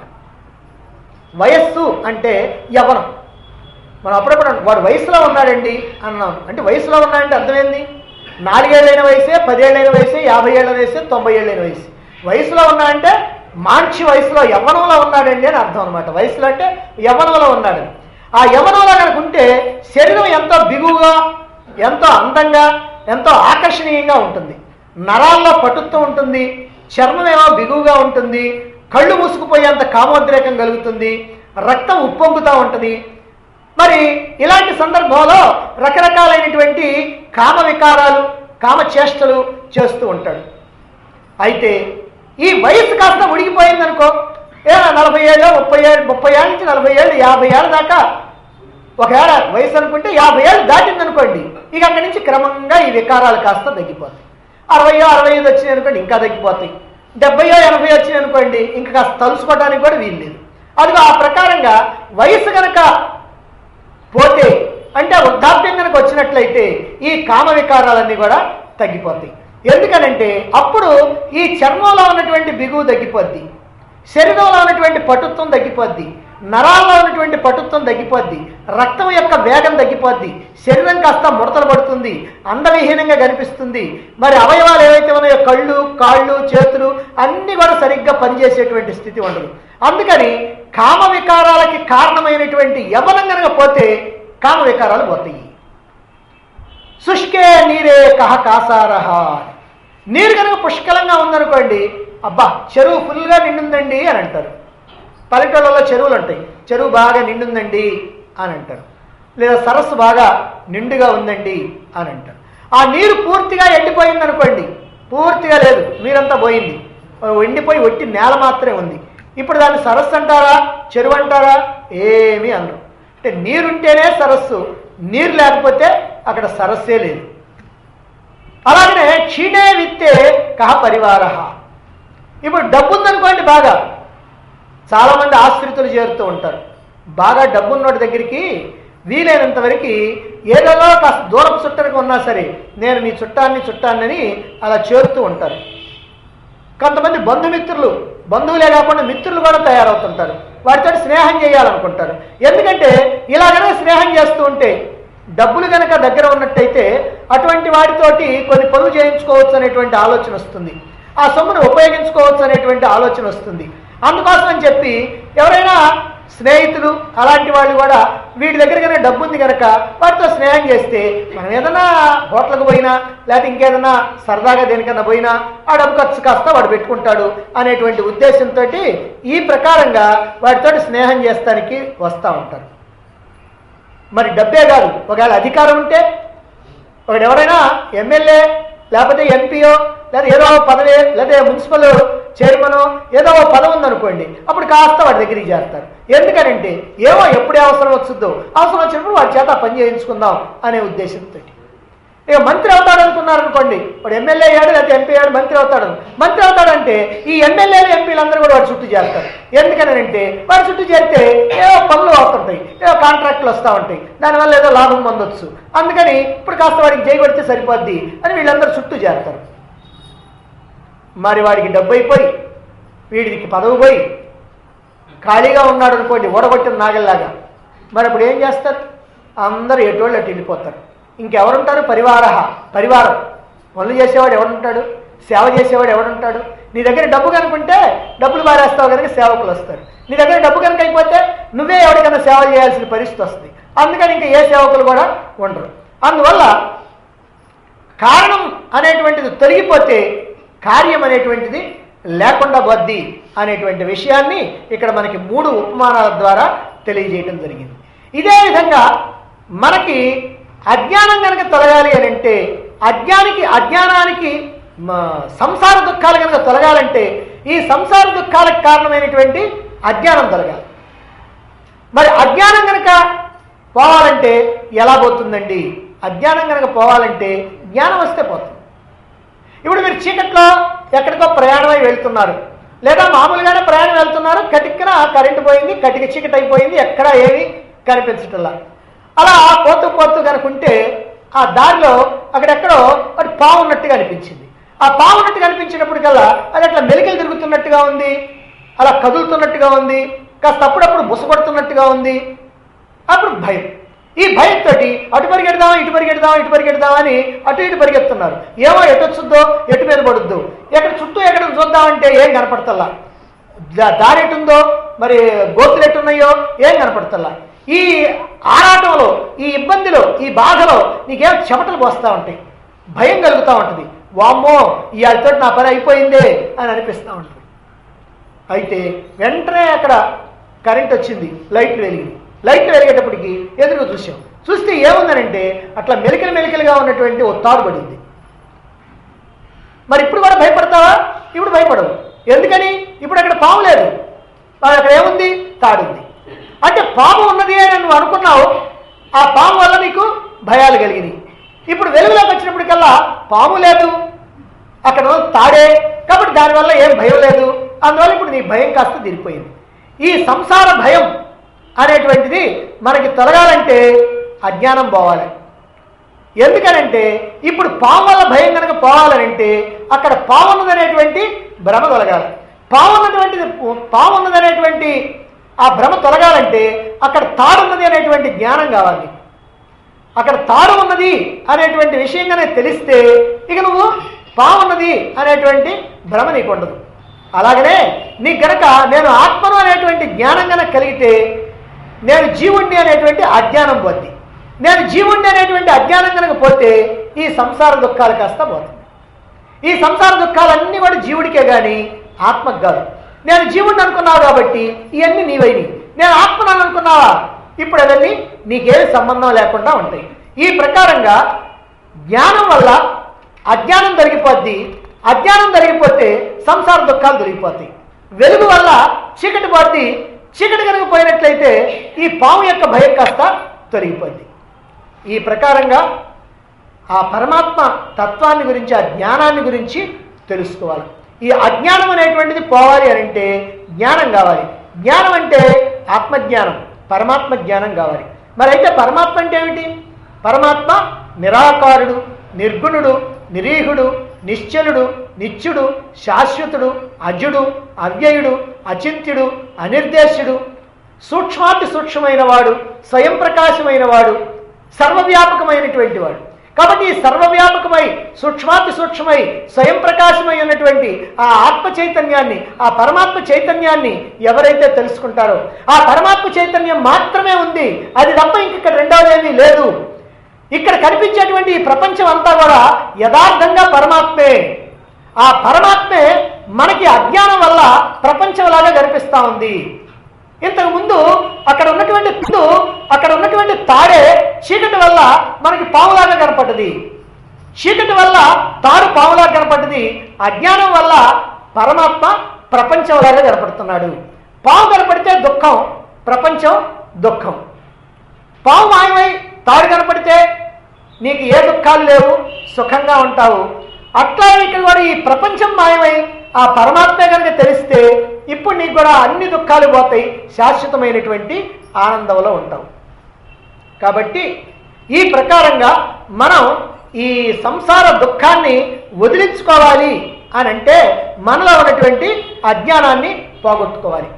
వయస్సు అంటే యవనం మనం అప్పుడప్పుడు అంటాం, వాడు వయసులో ఉన్నాడండి అన్నాం అంటే వయసులో ఉన్నాడంటే అర్థమైంది నాలుగేళ్ళైన వయసే పదేళ్ళైన వయసే యాభై ఏళ్ళ వయసే తొంభై ఏళ్ళైన వయసు వయసులో ఉన్నాడంటే మాంచి వయసులో యవ్వనంలో ఉన్నాడండి అని అర్థం అనమాట వయసులో అంటే యవ్వనంలో ఉన్నాడని ఆ యవనంలో కనుక ఉంటే శరీరం ఎంతో బిగువుగా ఎంతో అందంగా ఎంతో ఆకర్షణీయంగా ఉంటుంది నరాల్లో పటుత్వం ఉంటుంది చర్మం ఏమో బిగువుగా ఉంటుంది కళ్ళు మూసుకుపోయేంత కామోద్రేకం కలుగుతుంది రక్తం ఉప్పొంగుతూ ఉంటుంది మరి ఇలాంటి సందర్భంలో రకరకాలైనటువంటి కామ వికారాలు కామ చేష్టలు చేస్తూ ఉంటాడు అయితే ఈ వయసు కాస్త ఉడిగిపోయింది అనుకో ఏ నలభై ఏళ్ళు ముప్పై ఏళ్ళు ముప్పై ఏళ్ళ నుంచి నలభై ఏళ్ళు యాభై ఏళ్ళ దాకా ఒకవేళ వయసు అనుకుంటే యాభై ఏళ్ళు దాటింది అనుకోండి ఇక అక్కడి నుంచి క్రమంగా ఈ వికారాలు కాస్త తగ్గిపోతాయి అరవయో అరవై ఐదు వచ్చినాయి అనుకోండి ఇంకా తగ్గిపోతాయి డెబ్బయో ఎనభై వచ్చినాయి అనుకోండి ఇంకా కాస్త తలుసుకోవడానికి కూడా వీలు లేదు అదిగో ఆ ప్రకారంగా వయసు కనుక పోతే అంటే వృద్ధాప్యం కనుక వచ్చినట్లయితే ఈ కామ వికారాలన్నీ కూడా తగ్గిపోతాయి ఎందుకనంటే అప్పుడు ఈ చర్మంలో ఉన్నటువంటి బిగువు తగ్గిపోద్ది శరీరంలో ఉన్నటువంటి పటుత్వం తగ్గిపోద్ది నరాల్లో ఉన్నటువంటి పటుత్వం తగ్గిపోద్ది రక్తం యొక్క వేగం తగ్గిపోద్ది శరీరం కాస్త ముడతలు పడుతుంది అందవిహీనంగా కనిపిస్తుంది మరి అవయవాలు ఏవైతే ఉన్నాయో కళ్ళు కాళ్ళు చేతులు అన్నీ కూడా సరిగ్గా పనిచేసేటువంటి స్థితి ఉండదు అందుకని కామ వికారాలకి కారణమైనటువంటి యవనం కనుక పోతే కామ వికారాలు పోతాయి శుష్కే నీరే కహ కాసారహ నీరు కనుక పుష్కలంగా ఉందనుకోండి అబ్బా చెరువు ఫుల్గా నిండుందండి అని అంటారు పల్లెటూళ్ళలో చెరువులు ఉంటాయి చెరువు బాగా నిండుందండి అని అంటారు లేదా సరస్సు బాగా నిండుగా ఉందండి అని అంటారు ఆ నీరు పూర్తిగా ఎండిపోయింది అనుకోండి పూర్తిగా లేదు నీరంతా పోయింది ఎండిపోయి ఒట్టి నేల మాత్రమే ఉంది ఇప్పుడు దాన్ని సరస్సు అంటారా చెరువు అంటారా ఏమీ అనరు అంటే నీరుంటేనే సరస్సు నీరు లేకపోతే అక్కడ సరస్సే లేదు అలాగనే క్షీణే విత్తే కహ పరివార ఇప్పుడు డబ్బు ఉందనుకోండి బాగా చాలామంది ఆశ్రితులు చేరుతూ ఉంటారు బాగా డబ్బున్నోడి దగ్గరికి వీలైనంత వరకు ఏదో కాస్త దూరపు చుట్టరికి ఉన్నా సరే నేను నీ చుట్టాన్ని చుట్టాన్నని అలా చేరుతూ ఉంటారు కొంతమంది బంధుమిత్రులు బంధువులే కాకుండా మిత్రులు కూడా తయారవుతుంటారు వాటితో స్నేహం చేయాలనుకుంటారు ఎందుకంటే ఇలాగనే స్నేహం చేస్తూ ఉంటే డబ్బులు కనుక దగ్గర ఉన్నట్టయితే అటువంటి వాటితోటి కొన్ని పనులు చేయించుకోవచ్చు అనేటువంటి ఆలోచన వస్తుంది ఆ సొమ్మును ఉపయోగించుకోవచ్చు అనేటువంటి ఆలోచన వస్తుంది అందుకోసం అని చెప్పి ఎవరైనా స్నేహితులు అలాంటి వాళ్ళు కూడా వీటి దగ్గర కనుక డబ్బు ఉంది కనుక వాటితో స్నేహం చేస్తే మనం ఏదైనా హోటల్కి పోయినా లేకపోతే ఇంకేదైనా సరదాగా దేనికన్నా పోయినా ఆ డబ్బు ఖర్చు కాస్త వాడు పెట్టుకుంటాడు అనేటువంటి ఉద్దేశంతో ఈ ప్రకారంగా వాటితోటి స్నేహం చేస్తానికి వస్తూ ఉంటారు మరి డబ్బే కాదు ఒకవేళ అధికారం ఉంటే ఒకడు ఎవరైనా ఎమ్మెల్యే లేకపోతే ఎంపీఓ లేదా ఏదో ఒక పదవి లేదా మున్సిపల్ చైర్మన్ ఏదో ఒక పదవి ఉందనుకోండి అప్పుడు కాస్త వాడి దగ్గరికి చేస్తారు ఎందుకనంటే ఏమో ఎప్పుడే అవసరం వస్తుందో అవసరం వచ్చినప్పుడు వాడి చేత పని చేయించుకుందాం అనే ఉద్దేశంతో ఇక మంత్రి అవుతాడు అనుకున్నారు అనుకోండి వాడు ఎమ్మెల్యే అయ్యాడు లేకపోతే ఎంపీ అయ్యాడు మంత్రి అవుతాడు మంత్రి అవుతాడంటే ఈ ఎమ్మెల్యేలు ఎంపీలందరూ కూడా వాడి చుట్టూ చేస్తారు ఎందుకనంటే వాడి చుట్టూ చేరితే ఏవో పనులు వస్తుంటాయి ఏవో కాంట్రాక్టులు వస్తూ ఉంటాయి దానివల్ల ఏదో లాభం పొందొచ్చు అందుకని ఇప్పుడు కాస్త వాడికి జై కొడితే సరిపోద్ది అని వీళ్ళందరూ చుట్టూ చేస్తారు మరి వాడికి డబ్బు అయిపోయి వీడికి పదవి పోయి ఖాళీగా ఉన్నాడు అనుకోండి ఓడగొట్టిన నాగల్లాగా మరి అప్పుడు ఏం చేస్తారు అందరూ ఎటువంటి అటు వెళ్ళిపోతారు ఇంకెవరుంటారు పరివార పరివారం పనులు చేసేవాడు ఎవడుంటాడు సేవ చేసేవాడు ఎవడుంటాడు నీ దగ్గర డబ్బు కనుకుంటే డబ్బులు బారేస్తావు కనుక సేవకులు వస్తారు నీ దగ్గర డబ్బు కనుక అయిపోతే నువ్వే ఎవరికైనా సేవ చేయాల్సిన పరిస్థితి వస్తుంది అందుకని ఇంకా ఏ సేవకులు కూడా ఉండరు అందువల్ల కారణం అనేటువంటిది తొలగిపోతే కార్యం అనేటువంటిది లేకుండా పోద్ది అనేటువంటి విషయాన్ని ఇక్కడ మనకి మూడు ఉపమానాల ద్వారా తెలియజేయడం జరిగింది ఇదే విధంగా మనకి అజ్ఞానం కనుక తొలగాలి అని అంటే అజ్ఞానికి అజ్ఞానానికి మ- సంసార దుఃఖాలు కనుక తొలగాలంటే ఈ సంసార దుఃఖాలకు కారణమైనటువంటి అజ్ఞానం తొలగాలి మరి అజ్ఞానం కనుక పోవాలంటే ఎలా పోతుందండి అజ్ఞానం కనుక పోవాలంటే జ్ఞానం వస్తే పోతుంది ఇప్పుడు మీరు చీకట్లో ఎక్కడికో ప్రయాణమై వెళ్తున్నారు లేదా మామూలుగానే ప్రయాణం వెళ్తున్నారు కటిక్కిన కరెంటు పోయింది కటిక చీకటి అయిపోయింది ఎక్కడా ఏమీ కనిపించటంలా అలా పోతూ పోతూ కనుకుంటే ఆ దారిలో అక్కడెక్కడో అది పావు ఉన్నట్టుగా అనిపించింది ఆ పావు ఉన్నట్టు కనిపించినప్పటికల్లా అది అట్లా మెలికలు తిరుగుతున్నట్టుగా ఉంది అలా కదులుతున్నట్టుగా ఉంది కాస్త అప్పుడప్పుడు బుసపడుతున్నట్టుగా ఉంది అప్పుడు భయం ఈ భయంతో అటు పరిగెడదామా ఇటు పరిగెడదామా ఇటు పరిగెడదామా అని అటు ఇటు పరిగెడుతున్నారు ఏమో ఎటు వచ్చుద్దో ఎటు మీద పడుద్దో ఎక్కడ చుట్టూ ఎక్కడ చూద్దామంటే ఏం కనపడతల్లా దా- దారి ఎటుందో మరి గోతులు ఎట్టున్నాయో ఏం కనపడుతుందా ఈ ఆరాటంలో ఈ ఇబ్బందిలో ఈ బాధలో నీకేం చెమటలు పోస్తూ ఉంటాయి భయం కలుగుతూ ఉంటుంది వామ్మో ఇవాళతో నా పని అయిపోయిందే అని అనిపిస్తూ ఉంటుంది అయితే వెంటనే అక్కడ కరెంట్ వచ్చింది లైట్ వెలిగింది లైట్ వెలిగేటప్పటికి ఎదురు చూసాం చూస్తే ఏముందనంటే అట్లా మెలికలు మెలికలుగా ఉన్నటువంటి ఓ తాడు పడింది మరి ఇప్పుడు కూడా భయపడతావా ఇప్పుడు భయపడవు ఎందుకని ఇప్పుడు అక్కడ పాము లేదు మరి అక్కడ ఏముంది తాడుంది అంటే పాము ఉన్నది అని నువ్వు అనుకున్నావు ఆ పాము వల్ల నీకు భయాలు కలిగినాయి ఇప్పుడు వెలుగులోకి వచ్చినప్పటికల్లా పాము లేదు అక్కడ ఉన్న తాడే కాబట్టి దానివల్ల ఏం భయం లేదు అందువల్ల ఇప్పుడు నీ భయం కాస్త తీరిపోయింది ఈ సంసార భయం అనేటువంటిది మనకి తొలగాలంటే అజ్ఞానం పోవాలి ఎందుకనంటే ఇప్పుడు పాము వల్ల భయం కనుక పోవాలనంటే అక్కడ పాము ఉన్నదనేటువంటి భ్రమ తొలగాలి పాము ఉన్నటువంటిది పాము ఉన్నదనేటువంటి ఆ భ్రమ తొలగాలంటే అక్కడ తాడున్నది అనేటువంటి జ్ఞానం కావాలి అక్కడ తాడు ఉన్నది అనేటువంటి విషయంగానే తెలిస్తే ఇక నువ్వు పావున్నది అనేటువంటి భ్రమ నీకు ఉండదు అలాగనే నీ గనక నేను ఆత్మను అనేటువంటి జ్ఞానం గనక కలిగితే నేను జీవుణ్ణి అనేటువంటి అజ్ఞానం పోద్ది నేను జీవుణ్ణి అనేటువంటి అజ్ఞానం కనుక పోతే ఈ సంసార దుఃఖాలు కాస్త పోతుంది ఈ సంసార దుఃఖాలన్నీ కూడా జీవుడికే కానీ ఆత్మకు కాదు నేను జీవుడిని అనుకున్నావు కాబట్టి ఇవన్నీ నీవైనవి నేను ఆత్మను అనుకున్నావా ఇప్పుడు అవన్నీ నీకేమి సంబంధం లేకుండా ఉంటాయి ఈ ప్రకారంగా జ్ఞానం వల్ల అజ్ఞానం జరిగిపోద్ది అజ్ఞానం జరిగిపోతే సంసార దుఃఖాలు దొరికిపోతాయి వెలుగు వల్ల చీకటి పోద్ది చీకటి కనుక పోయినట్లయితే ఈ పాము యొక్క భయం కాస్త తొలగిపోద్ది ఈ ప్రకారంగా ఆ పరమాత్మ తత్వాన్ని గురించి ఆ జ్ఞానాన్ని గురించి తెలుసుకోవాలి ఈ అజ్ఞానం అనేటువంటిది పోవాలి అని అంటే జ్ఞానం కావాలి జ్ఞానం అంటే ఆత్మజ్ఞానం పరమాత్మ జ్ఞానం కావాలి మరి అయితే పరమాత్మ అంటే ఏమిటి పరమాత్మ నిరాకారుడు నిర్గుణుడు నిరీహుడు నిశ్చలుడు నిత్యుడు శాశ్వతుడు అజుడు అవ్యయుడు అచింత్యుడు అనిర్దేశుడు సూక్ష్మాతి సూక్ష్మమైన వాడు స్వయం ప్రకాశమైన వాడు సర్వవ్యాపకమైనటువంటి వాడు కాబట్టి ఈ సర్వవ్యాపకమై సూక్ష్మాతి సూక్ష్మై స్వయం ప్రకాశమై ఉన్నటువంటి ఆ ఆత్మ చైతన్యాన్ని ఆ పరమాత్మ చైతన్యాన్ని ఎవరైతే తెలుసుకుంటారో ఆ పరమాత్మ చైతన్యం మాత్రమే ఉంది అది తప్ప ఇంక ఇక్కడ రెండవది ఏమీ లేదు ఇక్కడ కనిపించేటువంటి ఈ ప్రపంచం అంతా కూడా యథార్థంగా పరమాత్మే ఆ పరమాత్మే మనకి అజ్ఞానం వల్ల ప్రపంచంలాగా కనిపిస్తా ఉంది ఇంతకు ముందు అక్కడ ఉన్నటువంటి ముందు అక్కడ ఉన్నటువంటి తాడే చీకటి వల్ల మనకి పావులాగా కనపడ్డది చీకటి వల్ల తాడు పావులాగా కనపడ్డది అజ్ఞానం వల్ల పరమాత్మ ప్రపంచంలాగా కనపడుతున్నాడు పావు కనపడితే దుఃఖం ప్రపంచం దుఃఖం పావు మాయమై తాడు కనపడితే నీకు ఏ దుఃఖాలు లేవు సుఖంగా ఉంటావు అట్లా ఇక్కడ కూడా ఈ ప్రపంచం మాయమై ఆ పరమాత్మే కనుక తెలిస్తే ఇప్పుడు నీకు కూడా అన్ని దుఃఖాలు పోతాయి శాశ్వతమైనటువంటి ఆనందంలో ఉంటావు కాబట్టి ఈ ప్రకారంగా మనం ఈ సంసార దుఃఖాన్ని వదిలించుకోవాలి అని అంటే మనలో ఉన్నటువంటి అజ్ఞానాన్ని పోగొట్టుకోవాలి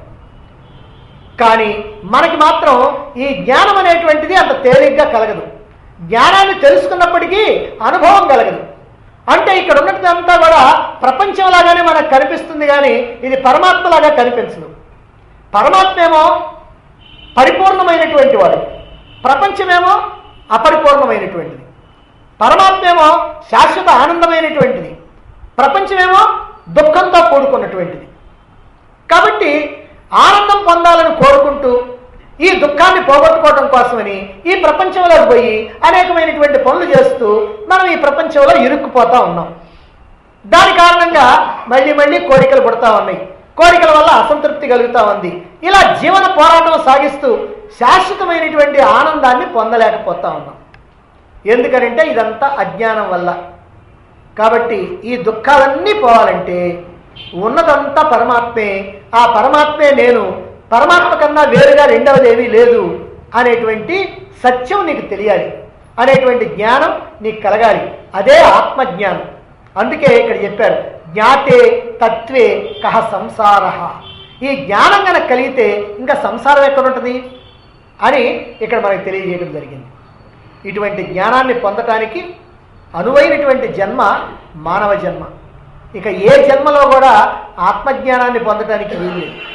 కానీ మనకి మాత్రం ఈ జ్ఞానం అనేటువంటిది అంత తేలిగ్గా కలగదు జ్ఞానాన్ని తెలుసుకున్నప్పటికీ అనుభవం కలగదు అంటే ఇక్కడ ఉన్నదంతా కూడా ప్రపంచంలాగానే మనకు కనిపిస్తుంది కానీ ఇది పరమాత్మలాగా కనిపించదు పరమాత్మేమో పరిపూర్ణమైనటువంటి వాడు ప్రపంచమేమో అపరిపూర్ణమైనటువంటిది పరమాత్మేమో శాశ్వత ఆనందమైనటువంటిది ప్రపంచమేమో దుఃఖంతో కూడుకున్నటువంటిది కాబట్టి ఆనందం పొందాలని కోరుకుంటూ ఈ దుఃఖాన్ని పోగొట్టుకోవడం కోసమని ఈ ప్రపంచంలోకి పోయి అనేకమైనటువంటి పనులు చేస్తూ మనం ఈ ప్రపంచంలో ఇరుక్కుపోతా ఉన్నాం దాని కారణంగా మళ్ళీ మళ్ళీ కోరికలు పుడతా ఉన్నాయి కోరికల వల్ల అసంతృప్తి కలుగుతా ఉంది ఇలా జీవన పోరాటం సాగిస్తూ శాశ్వతమైనటువంటి ఆనందాన్ని పొందలేకపోతా ఉన్నాం ఎందుకనంటే ఇదంతా అజ్ఞానం వల్ల కాబట్టి ఈ దుఃఖాలన్నీ పోవాలంటే ఉన్నదంతా పరమాత్మే ఆ పరమాత్మే నేను పరమాత్మ కన్నా వేరుగా రెండవది ఏమీ లేదు అనేటువంటి సత్యం నీకు తెలియాలి అనేటువంటి జ్ఞానం నీకు కలగాలి అదే ఆత్మజ్ఞానం అందుకే ఇక్కడ చెప్పారు జ్ఞాతే తత్వే కహ సంసార ఈ జ్ఞానం కనుక కలిగితే ఇంకా సంసారం ఎక్కడ ఉంటుంది అని ఇక్కడ మనకు తెలియజేయడం జరిగింది ఇటువంటి జ్ఞానాన్ని పొందటానికి అనువైనటువంటి జన్మ మానవ జన్మ ఇక ఏ జన్మలో కూడా ఆత్మజ్ఞానాన్ని పొందటానికి వీలు లేదు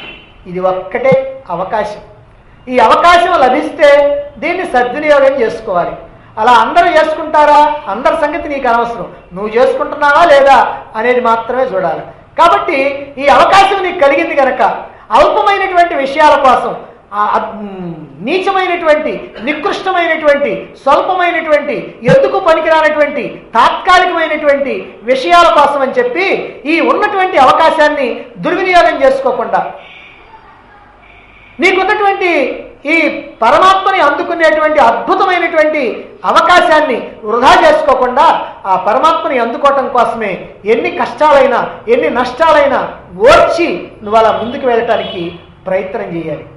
ఇది ఒక్కటే అవకాశం ఈ అవకాశం లభిస్తే దీన్ని సద్వినియోగం చేసుకోవాలి అలా అందరూ చేసుకుంటారా అందరి సంగతి నీకు అనవసరం నువ్వు చేసుకుంటున్నావా లేదా అనేది మాత్రమే చూడాలి కాబట్టి ఈ అవకాశం నీకు కలిగింది కనుక అల్పమైనటువంటి విషయాల కోసం ఆ అద్- మ్, నీచమైనటువంటి నికృష్టమైనటువంటి స్వల్పమైనటువంటి ఎందుకు పనికిరానటువంటి తాత్కాలికమైనటువంటి విషయాల కోసం అని చెప్పి ఈ ఉన్నటువంటి అవకాశాన్ని దుర్వినియోగం చేసుకోకుండా నీకున్నటువంటి ఈ పరమాత్మని అందుకునేటువంటి అద్భుతమైనటువంటి అవకాశాన్ని వృధా చేసుకోకుండా ఆ పరమాత్మని అందుకోవటం కోసమే ఎన్ని కష్టాలైనా ఎన్ని నష్టాలైనా ఓర్చి నువ్వు అలా ముందుకు వెళ్ళటానికి ప్రయత్నం చేయాలి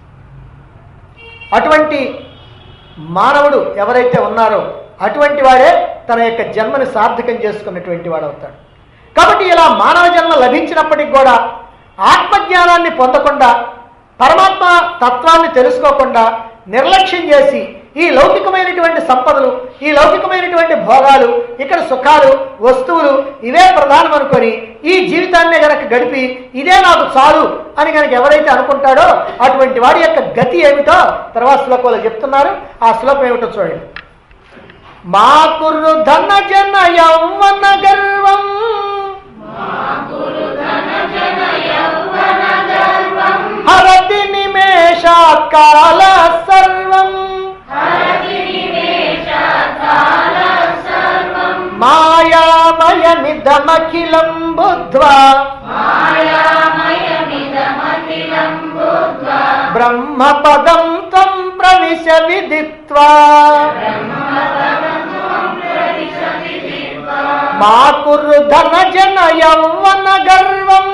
అటువంటి మానవుడు ఎవరైతే ఉన్నారో అటువంటి వాడే తన యొక్క జన్మని సార్థకం చేసుకున్నటువంటి వాడు అవుతాడు కాబట్టి ఇలా మానవ జన్మ లభించినప్పటికి కూడా ఆత్మజ్ఞానాన్ని పొందకుండా పరమాత్మ తత్వాన్ని తెలుసుకోకుండా నిర్లక్ష్యం చేసి ఈ లౌకికమైనటువంటి సంపదలు ఈ లౌకికమైనటువంటి భోగాలు ఇక్కడ సుఖాలు వస్తువులు ఇవే ప్రధానం అనుకొని ఈ జీవితాన్నే గనక గడిపి ఇదే నాకు చాలు అని గనక ఎవరైతే అనుకుంటాడో అటువంటి వాడి యొక్క గతి ఏమిటో తర్వాత శ్లోకంలో చెప్తున్నారు ఆ శ్లోకం ఏమిటో చూడండి మా కుర్రు ధన జన యౌవన గర్వం హరతి నిమేషాత్ కాల సర్వం మాయామయమిదమఖిలం బుద్ధ్వా బ్రహ్మపదం త్వం ప్రవిశ విదిత్వా మా కుర్రు ధన జన యౌవన గర్వం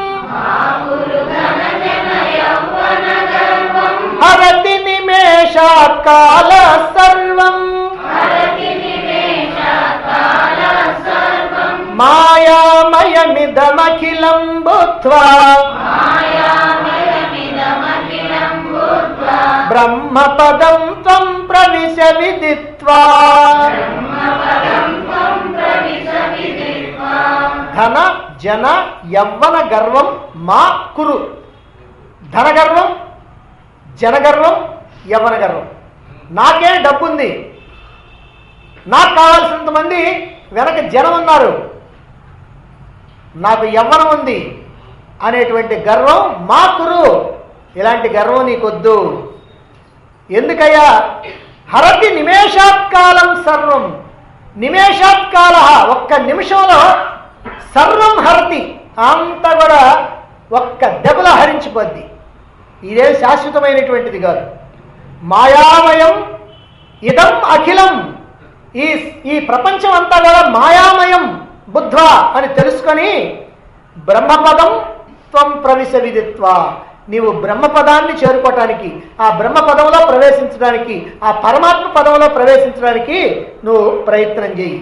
హరతి నిమేషాత్ కాల సర్వం మాయామయమిదమఖిలం బుద్ధ్వా బ్రహ్మపదం త్వం ప్రవిశ విదిత్వా ధన జన యవ్వన గర్వం మా కురు ధన గర్వం జన గర్వం యవ్వన గర్వం నాకే డబ్బుంది నాకు కావాల్సినంత మంది వెనక జనం ఉన్నారు నాకు యవ్వనం ఉంది అనేటువంటి గర్వం మా కురు ఇలాంటి గర్వం నీకొద్దు ఎందుకయ్యా హరతి నిమేషాత్కాలం సర్వం నిమేషాత్కాల ఒక్క నిమిషంలో సర్వం హరతి అంతా కూడా ఒక్క దెబ్బల హరించిపోద్ది ఇదే శాశ్వతమైనటువంటిది కాదు మాయామయం ఇదం అఖిలం ఈ ఈ ప్రపంచం అంతా కూడా మాయామయం బుద్ధ అని తెలుసుకొని బ్రహ్మపదం త్వం ప్రవిశ విదిత్వ నీవు బ్రహ్మపదాన్ని చేరుకోవటానికి ఆ బ్రహ్మపదంలో ప్రవేశించడానికి ఆ పరమాత్మ పదంలో ప్రవేశించడానికి నువ్వు ప్రయత్నం చేయి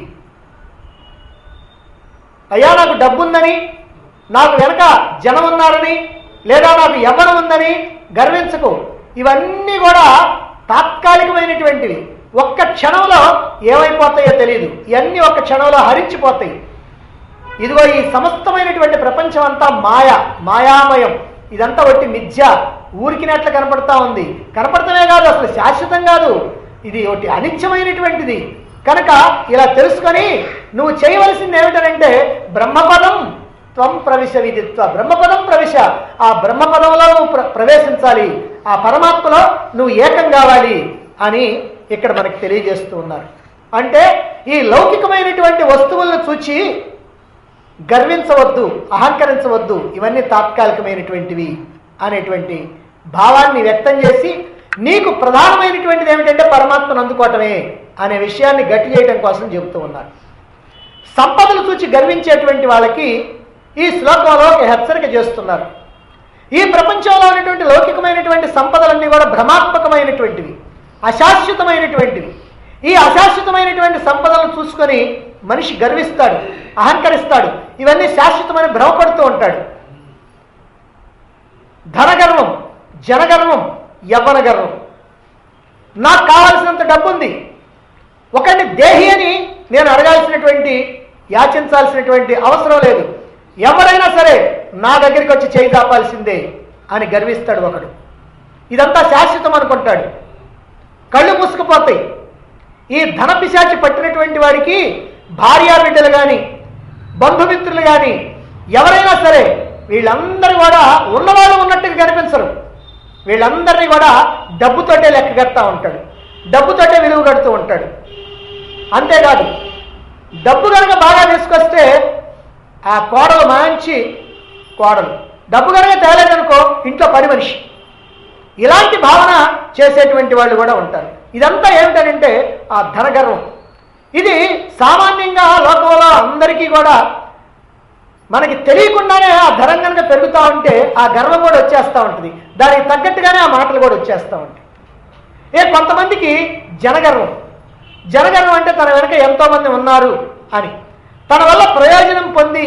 అయ్యా నాకు డబ్బుందని నాకు వెనక జనం ఉన్నారని లేదా నాకు యవ్వనం ఉందని గర్వించకు ఇవన్నీ కూడా తాత్కాలికమైనటువంటివి ఒక్క క్షణంలో ఏమైపోతాయో తెలియదు ఇవన్నీ ఒక్క క్షణంలో హరించిపోతాయి ఇదిగో ఈ సమస్తమైనటువంటి ప్రపంచం అంతా మాయ మాయామయం ఇదంతా ఒట్టి మిథ్య ఊరికినట్లు కనపడతా ఉంది కనపడటమే కాదు అసలు శాశ్వతం కాదు ఇది ఒకటి అనిత్యమైనటువంటిది కనుక ఇలా తెలుసుకొని నువ్వు చేయవలసింది ఏమిటనంటే బ్రహ్మపదం త్వం ప్రవిశ విదిత్వ బ్రహ్మపదం ప్రవిశ ఆ బ్రహ్మపదంలో నువ్వు ప్ర ప్రవేశించాలి ఆ పరమాత్మలో నువ్వు ఏకం కావాలి అని ఇక్కడ మనకి తెలియజేస్తూ ఉన్నారు అంటే ఈ లౌకికమైనటువంటి వస్తువులను చూచి గర్వించవద్దు అహంకరించవద్దు ఇవన్నీ తాత్కాలికమైనటువంటివి అనేటువంటి భావాన్ని వ్యక్తం చేసి నీకు ప్రధానమైనటువంటిది ఏమిటంటే పరమాత్మను అందుకోవటమే అనే విషయాన్ని గట్టి చేయడం కోసం చెబుతూ ఉన్నారు సంపదలు చూచి గర్వించేటువంటి వాళ్ళకి ఈ శ్లోకంలో ఒక హెచ్చరిక చేస్తున్నారు ఈ ప్రపంచంలో ఉన్నటువంటి లౌకికమైనటువంటి సంపదలన్నీ కూడా భ్రమాత్మకమైనటువంటివి అశాశ్వతమైనటువంటివి ఈ అశాశ్వతమైనటువంటి సంపదలను చూసుకొని మనిషి గర్విస్తాడు అహంకరిస్తాడు ఇవన్నీ శాశ్వతమని భ్రమపడుతూ ఉంటాడు ధనగర్వం జనగర్వం యవ్వన గర్వం నాకు కావాల్సినంత డబ్బు ఉంది ఒకరిని దేహి అని నేను అడగాల్సినటువంటి యాచించాల్సినటువంటి అవసరం లేదు ఎవరైనా సరే నా దగ్గరికి వచ్చి చేయి దాపాల్సిందే అని గర్విస్తాడు ఒకడు ఇదంతా శాశ్వతం అనుకుంటాడు కళ్ళు మూసుకుపోతాయి ఈ ధన పిశాచి పట్టినటువంటి వాడికి భార్యా బిడ్డలు కానీ బంధుమిత్రులు కానీ ఎవరైనా సరే వీళ్ళందరూ కూడా ఉన్నవాళ్ళు ఉన్నట్టుగా కనిపించరు వీళ్ళందరినీ కూడా డబ్బుతోటే లెక్క కడతా ఉంటాడు డబ్బుతోటే విలువ కడుతూ ఉంటాడు అంతేకాదు డబ్బు కనుక బాగా తీసుకొస్తే ఆ కోడలు మంచి కోడలు డబ్బు కనుక తేలేదనుకో ఇంట్లో పడి మనిషి ఇలాంటి భావన చేసేటువంటి వాళ్ళు కూడా ఉంటారు ఇదంతా ఏమిటనంటే ఆ ధనగర్వం ఇది సామాన్యంగా లోకంలో అందరికీ కూడా మనకి తెలియకుండానే ఆ ధనం కనుక పెరుగుతూ ఉంటే ఆ గర్వం కూడా వచ్చేస్తూ ఉంటుంది దానికి తగ్గట్టుగానే ఆ మాటలు కూడా వచ్చేస్తూ ఉంటాయి ఏ కొంతమందికి జనగర్వం జనగర్వం అంటే తన వెనక ఎంతోమంది ఉన్నారు అని తన వల్ల ప్రయోజనం పొంది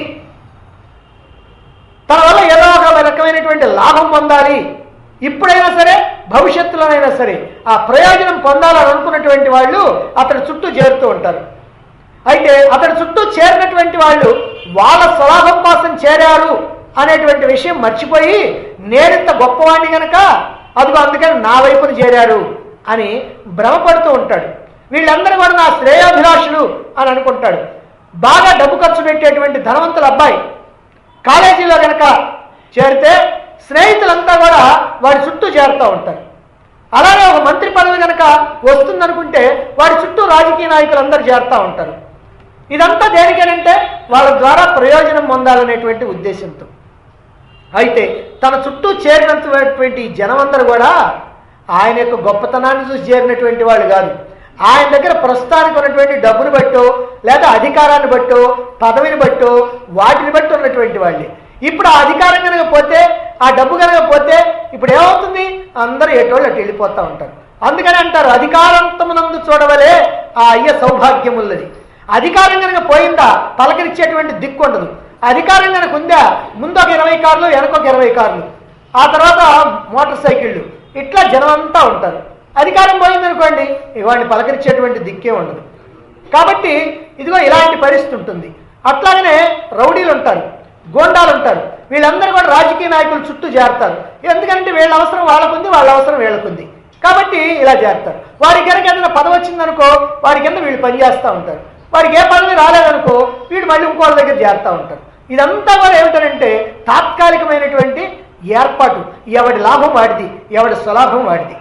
తన వల్ల ఏదో ఒక రకమైనటువంటి లాభం పొందాలి ఇప్పుడైనా సరే భవిష్యత్తులోనైనా సరే ఆ ప్రయోజనం పొందాలని అనుకున్నటువంటి వాళ్ళు అతడి చుట్టూ చేరుతూ ఉంటారు అయితే అతడి చుట్టూ చేరినటువంటి వాళ్ళు వాళ్ళ స్వలాభం కోసం చేరారు అనేటువంటి విషయం మర్చిపోయి నేనింత గొప్పవాణ్ణి గనక అదిగో అందుకని నా వైపున చేరారు అని భ్రమపడుతూ ఉంటాడు వీళ్ళందరూ కూడా నా శ్రేయోభిలాషులు అని అనుకుంటాడు బాగా డబ్బు ఖర్చు పెట్టేటువంటి ధనవంతుల అబ్బాయి కాలేజీలో కనుక చేరితే స్నేహితులంతా కూడా వాడి చుట్టూ చేరుతూ ఉంటారు అలాగే ఒక మంత్రి పదవి కనుక వస్తుందనుకుంటే వాడి చుట్టూ రాజకీయ నాయకులు అందరూ చేరుతూ ఉంటారు ఇదంతా దేనికేనంటే వాళ్ళ ద్వారా ప్రయోజనం పొందాలనేటువంటి ఉద్దేశంతో అయితే తన చుట్టూ చేరినటువంటి ఈ జనమందరూ కూడా ఆయన యొక్క గొప్పతనాన్ని చూసి చేరినటువంటి వాళ్ళు కాదు ఆయన దగ్గర ప్రస్తుతానికి ఉన్నటువంటి డబ్బును బట్టో లేదా అధికారాన్ని బట్టో పదవిని బట్టో వాటిని బట్టి ఉన్నటువంటి వాళ్ళే ఇప్పుడు ఆ అధికారం కనుక పోతే ఆ డబ్బు కనుక పోతే ఇప్పుడు ఏమవుతుంది అందరూ ఎటోళ్ళు అటు వెళ్ళిపోతూ ఉంటారు అందుకని అంటారు అధికారంతమునందు చూడవలే ఆ అయ్య సౌభాగ్యముల్లది అధికారం కనుక పోయిందా పలకరించేటువంటి దిక్కు ఉండదు అధికారం కనుక ఉందా ముందు ఒక ఇరవై కార్లు వెనకొక ఇరవై కార్లు ఆ తర్వాత మోటార్ సైకిళ్ళు ఇట్లా జనం అంతా ఉంటారు అధికారం పోయిందనుకోండి ఇవాడిని పలకరించేటువంటి దిక్కే ఉండదు కాబట్టి ఇదిగో ఇలాంటి పరిస్థితి ఉంటుంది అట్లాగనే రౌడీలు ఉంటారు గోండాలు ఉంటారు వీళ్ళందరూ కూడా రాజకీయ నాయకులు చుట్టూ చేరతారు ఎందుకంటే వీళ్ళ అవసరం వాళ్ళకుంది వాళ్ళ అవసరం వీళ్ళకుంది కాబట్టి ఇలా చేరతారు వారికి కనుక ఏదైనా పదవి వచ్చిందనుకో వారి కింద వీళ్ళు పనిచేస్తూ ఉంటారు వారికి ఏ పదవి రాలేదనుకో వీడు మళ్ళీ ఇంకోళ్ళ దగ్గర చేరుతూ ఉంటారు ఇదంతా కూడా ఏమిటంటే తాత్కాలికమైనటువంటి ఏర్పాటు ఎవడి లాభం వాడిది ఎవడి స్వలాభం వాడిది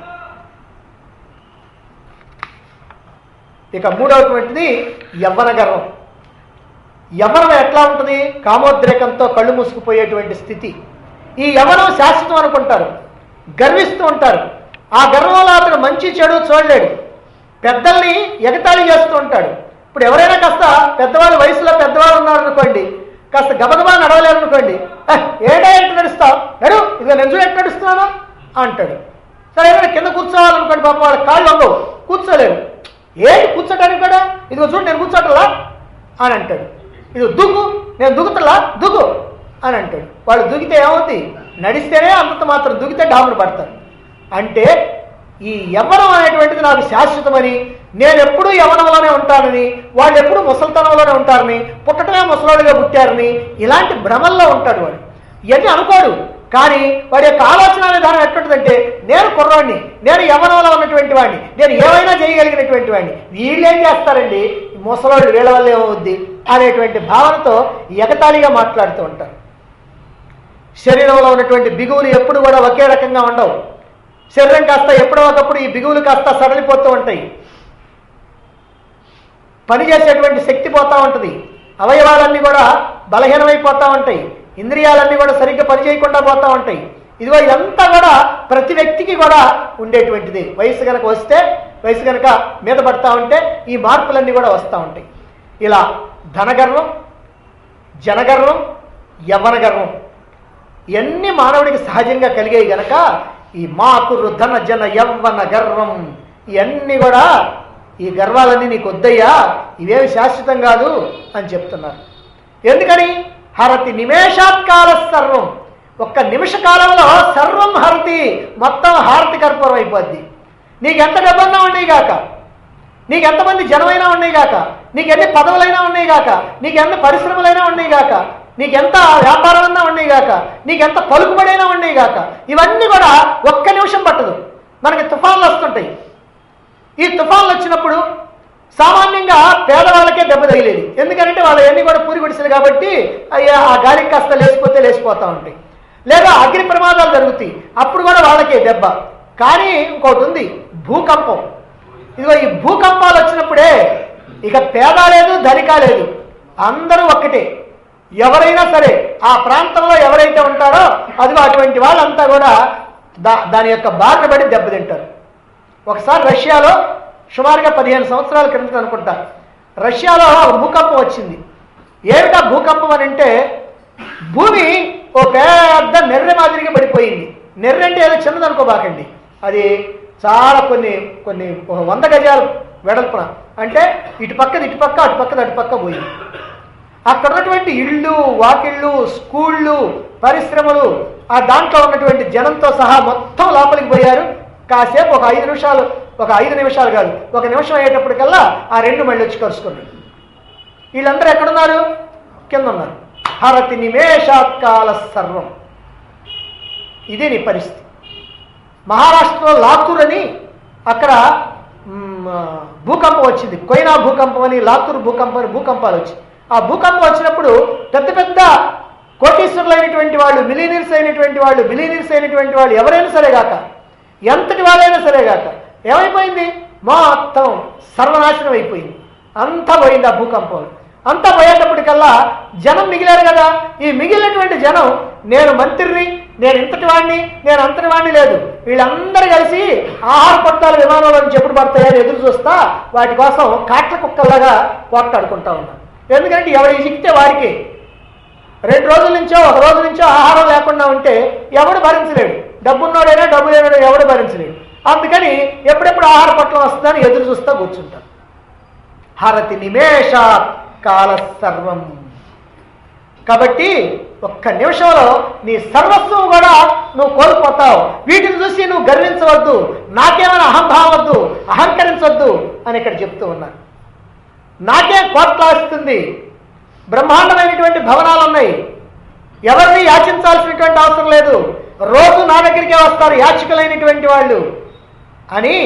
ఇక మూడవటువంటిది యవ్వన గర్వం యవ్వనం ఎట్లా ఉంటుంది కామోద్రేకంతో కళ్ళు మూసుకుపోయేటువంటి స్థితి ఈ యవ్వనం శాశ్వతం అనుకుంటారు గర్విస్తూ ఉంటారు ఆ గర్వంలో అతను మంచి చెడు చూడలేడు పెద్దల్ని ఎగతాళి చేస్తూ ఉంటాడు ఇప్పుడు ఎవరైనా కాస్త పెద్దవాళ్ళు వయసులో పెద్దవాళ్ళు ఉన్నారనుకోండి కాస్త గబగబా నడవలేరు అనుకోండి ఏడా ఎట్టు నడుస్తావు నడు ఇదిగో నేను చూడు ఎట్టు నడుస్తున్నాను అంటాడు సరే ఏమైనా కింద కూర్చోవాలనుకోండి పాప వాళ్ళ కాళ్ళు వంగవు కూర్చోలేరు ఏంటి కూర్చోటానికి కూడా ఇదిగో చూడు నేను కూర్చోటలా అని అంటాడు ఇది దుగ్గు నేను దుగుతలా దుగ్గు అని అంటాడు వాడు దుగితే ఏమవుతుంది నడిస్తేనే అంతంత మాత్రం దుగితే డాములు పడతారు అంటే ఈ యవ్వనం అనేటువంటిది నాకు శాశ్వతమని నేను ఎప్పుడూ యవ్వనంలోనే ఉంటానని వాళ్ళు ఎప్పుడూ ముసలితనంలోనే ఉంటారని పుట్టడమే ముసలాడుగా పుట్టారని ఇలాంటి భ్రమల్లో ఉంటాడు వాడు ఇవన్నీ అనుకోడు కానీ వాడి యొక్క ఆలోచన విధానం ఎటువంటిదంటే నేను కుర్రాడిని నేను యవ్వనంలో ఉన్నటువంటి వాడిని నేను ఏమైనా చేయగలిగినటువంటి వాడిని వీళ్ళు ఏం చేస్తారండి ఈ ముసలోళ్ళు వీళ్ళ వల్ల ఏమవుద్ది అనేటువంటి భావనతో ఎగతాళిగా మాట్లాడుతూ ఉంటారు శరీరంలో ఉన్నటువంటి బిగువులు ఎప్పుడు కూడా ఒకే రకంగా ఉండవు శరీరం కాస్త ఎప్పుడో ఒకప్పుడు ఈ బిగువులు కాస్త సడలిపోతూ ఉంటాయి పనిచేసేటువంటి శక్తి పోతూ ఉంటుంది అవయవాలన్నీ కూడా బలహీనమైపోతూ ఉంటాయి ఇంద్రియాలన్నీ కూడా సరిగ్గా పనిచేయకుండా పోతూ ఉంటాయి ఇదిగో ఇదంతా కూడా ప్రతి వ్యక్తికి కూడా ఉండేటువంటిది వయసు కనుక వస్తే వయసు కనుక మీద పడతా ఉంటే ఈ మార్పులన్నీ కూడా వస్తూ ఉంటాయి ఇలా ధనగర్వం జనగర్వం యవ్వన గర్వం ఇవన్నీ మానవుడికి సహజంగా కలిగాయి గనక ఈ మాకురు ధన జన యవ్వన గర్వం ఇవన్నీ కూడా ఈ గర్వాలన్నీ నీకు వద్దయ్యా ఇవేమి శాశ్వతం కాదు అని చెప్తున్నారు ఎందుకని హరతి నిమేషాత్కాల సర్వం ఒక్క నిమిష కాలంలో సర్వం హరతి మొత్తం హారతి కర్పూరం అయిపోద్ది నీకు ఎంత డబ్బన్నా ఉన్నాయి గాక నీకు ఎంతమంది జనమైనా ఉన్నాయి గాక నీకు ఎన్ని పదవులైనా ఉన్నాయి గాక నీకు ఎన్ని పరిశ్రమలైనా ఉన్నాయి గాక నీకెంత వ్యాపారం అన్నా ఉన్నాయి గాక నీకెంత పలుకుబడైనా ఉన్నాయి గాక ఇవన్నీ కూడా ఒక్క నిమిషం పట్టదు మనకి తుఫాన్లు వస్తుంటాయి ఈ తుఫాన్లు వచ్చినప్పుడు సామాన్యంగా పేదవాళ్ళకే దెబ్బ తగిలేది ఎందుకంటే వాళ్ళ అన్ని కూడా పూరి గుడిసెలు కాబట్టి అయ్యా ఆ గాలికి కాస్త లేచిపోతే లేచిపోతూ ఉంటాయి లేదా అగ్ని ప్రమాదాలు జరుగుతాయి అప్పుడు కూడా వాళ్ళకే దెబ్బ కానీ ఇంకోటి ఉంది భూకంపం ఇదిగో ఈ భూకంపాలు వచ్చినప్పుడే ఇక పేద లేదు ధనిక లేదు అందరూ ఒక్కటే ఎవరైనా సరే ఆ ప్రాంతంలో ఎవరైతే ఉంటారో అదిగో అటువంటి వాళ్ళంతా కూడా దా దాని యొక్క బారిన పడి దెబ్బతింటారు ఒకసారి రష్యాలో సుమారుగా పదిహేను సంవత్సరాల క్రితం అనుకుంటా రష్యాలో ఒక భూకంపం వచ్చింది ఏమిటా భూకంపం అని అంటే భూమి ఓ పెద్ద నెర్రె మాదిరిగా పడిపోయింది నెర్రె అంటే ఏదో చిన్నది అనుకోబాకండి అది చాలా కొన్ని కొన్ని ఒక వంద గజాలు వెడల్పున అంటే ఇటు పక్కది ఇటు పక్క అటు పక్కది అటు పక్క పోయింది అక్కడ ఉన్నటువంటి ఇళ్ళు వాకిళ్ళు స్కూళ్ళు పరిశ్రమలు ఆ దాంట్లో ఉన్నటువంటి జనంతో సహా మొత్తం లోపలికి పోయారు కాసేపు ఒక ఐదు నిమిషాలు ఒక ఐదు నిమిషాలు కాదు ఒక నిమిషం అయ్యేటప్పటికల్లా ఆ రెండు మళ్ళీ వచ్చి కలుసుకున్నారు వీళ్ళందరూ ఎక్కడున్నారు కింద ఉన్నారు హరతి నిమేషాత్కాల సర్వం ఇదే నీ పరిస్థితి మహారాష్ట్రలో లాతూర్ అని అక్కడ మ్, భూకంపం వచ్చింది కొయినా భూకంపం అని లాతూర్ భూకంపం అని భూకంపాలు వచ్చి ఆ భూకంపం వచ్చినప్పుడు పెద్ద పెద్ద కోటీశ్వరులు అయినటువంటి వాళ్ళు మిలీనీర్స్ అయినటువంటి వాళ్ళు బిలీనీర్స్ అయినటువంటి వాళ్ళు ఎవరైనా సరే గాక ఎంతటి వాళ్ళైనా సరే గాక ఏమైపోయింది మొత్తం సర్వనాశనం అయిపోయింది అంతా పోయింది ఆ భూకంపం అంతా పోయేటప్పటికల్లా జనం మిగిలారు కదా ఈ మిగిలినటువంటి జనం నేను మంత్రిని నేను ఇంతటి వాడిని నేను అంతటి వాడిని లేదు వీళ్ళందరూ కలిసి ఆహార పట్టాలు విమానంలో నుంచి ఎప్పుడు పడతాయని ఎదురు చూస్తా వాటి కోసం కాట్ల కుక్కల్లాగా పోట్లాడుకుంటా ఉన్నారు ఎందుకంటే ఎవరు చిక్కితే వారికి రెండు రోజుల నుంచో ఒక రోజు నుంచో ఆహారం లేకుండా ఉంటే ఎవడు భరించలేడు డబ్బున్నోడైనా డబ్బు లేనాడు ఎవడు భరించలేడు అందుకని ఎప్పుడెప్పుడు ఆహార పట్లం వస్తుందని ఎదురు చూస్తా కూర్చుంటారు హరతి నిమేష కాల సర్వం కాబట్టి ఒక్క నిమిషంలో నీ సర్వస్వం కూడా నువ్వు కోల్పోతావు వీటిని చూసి నువ్వు గర్వించవద్దు నాకేమైనా అహంభావం వద్దు అహంకరించవద్దు అని ఇక్కడ చెప్తూ ఉన్నారు నాకే కోట్లాస్తుంది బ్రహ్మాండమైనటువంటి భవనాలు ఉన్నాయి ఎవరిని యాచించాల్సినటువంటి అవసరం లేదు రోజు నా దగ్గరికే వస్తారు యాచకులైనటువంటి వాళ్ళు అని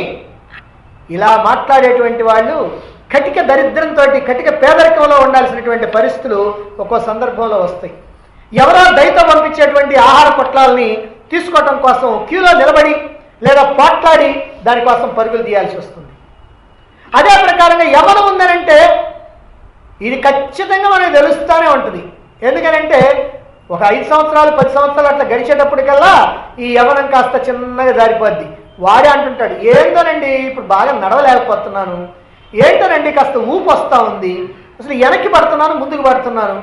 ఇలా మాట్లాడేటువంటి వాళ్ళు కటిక దరిద్రంతో కటిక పేదరికంలో ఉండాల్సినటువంటి పరిస్థితులు ఒక్కో సందర్భంలో వస్తాయి ఎవరో దయతో పంపించేటువంటి ఆహార పొట్లాలని తీసుకోవటం కోసం క్యూలో నిలబడి లేదా పోట్లాడి దానికోసం పరుగులు తీయాల్సి వస్తుంది అదే ప్రకారంగా యవనం ఉందనంటే ఇది ఖచ్చితంగా మనకు తెలుస్తూనే ఉంటుంది ఎందుకనంటే ఒక ఐదు సంవత్సరాలు పది సంవత్సరాలు అట్లా గడిచేటప్పటికల్లా ఈ యవనం కాస్త చిన్నగా జారిపోద్ది వాడే అంటుంటాడు ఏంటోనండి ఇప్పుడు బాగా నడవలేకపోతున్నాను ఏంటోనండి కాస్త ఊపు వస్తూ ఉంది అసలు వెనక్కి పడుతున్నాను ముందుకు పడుతున్నాను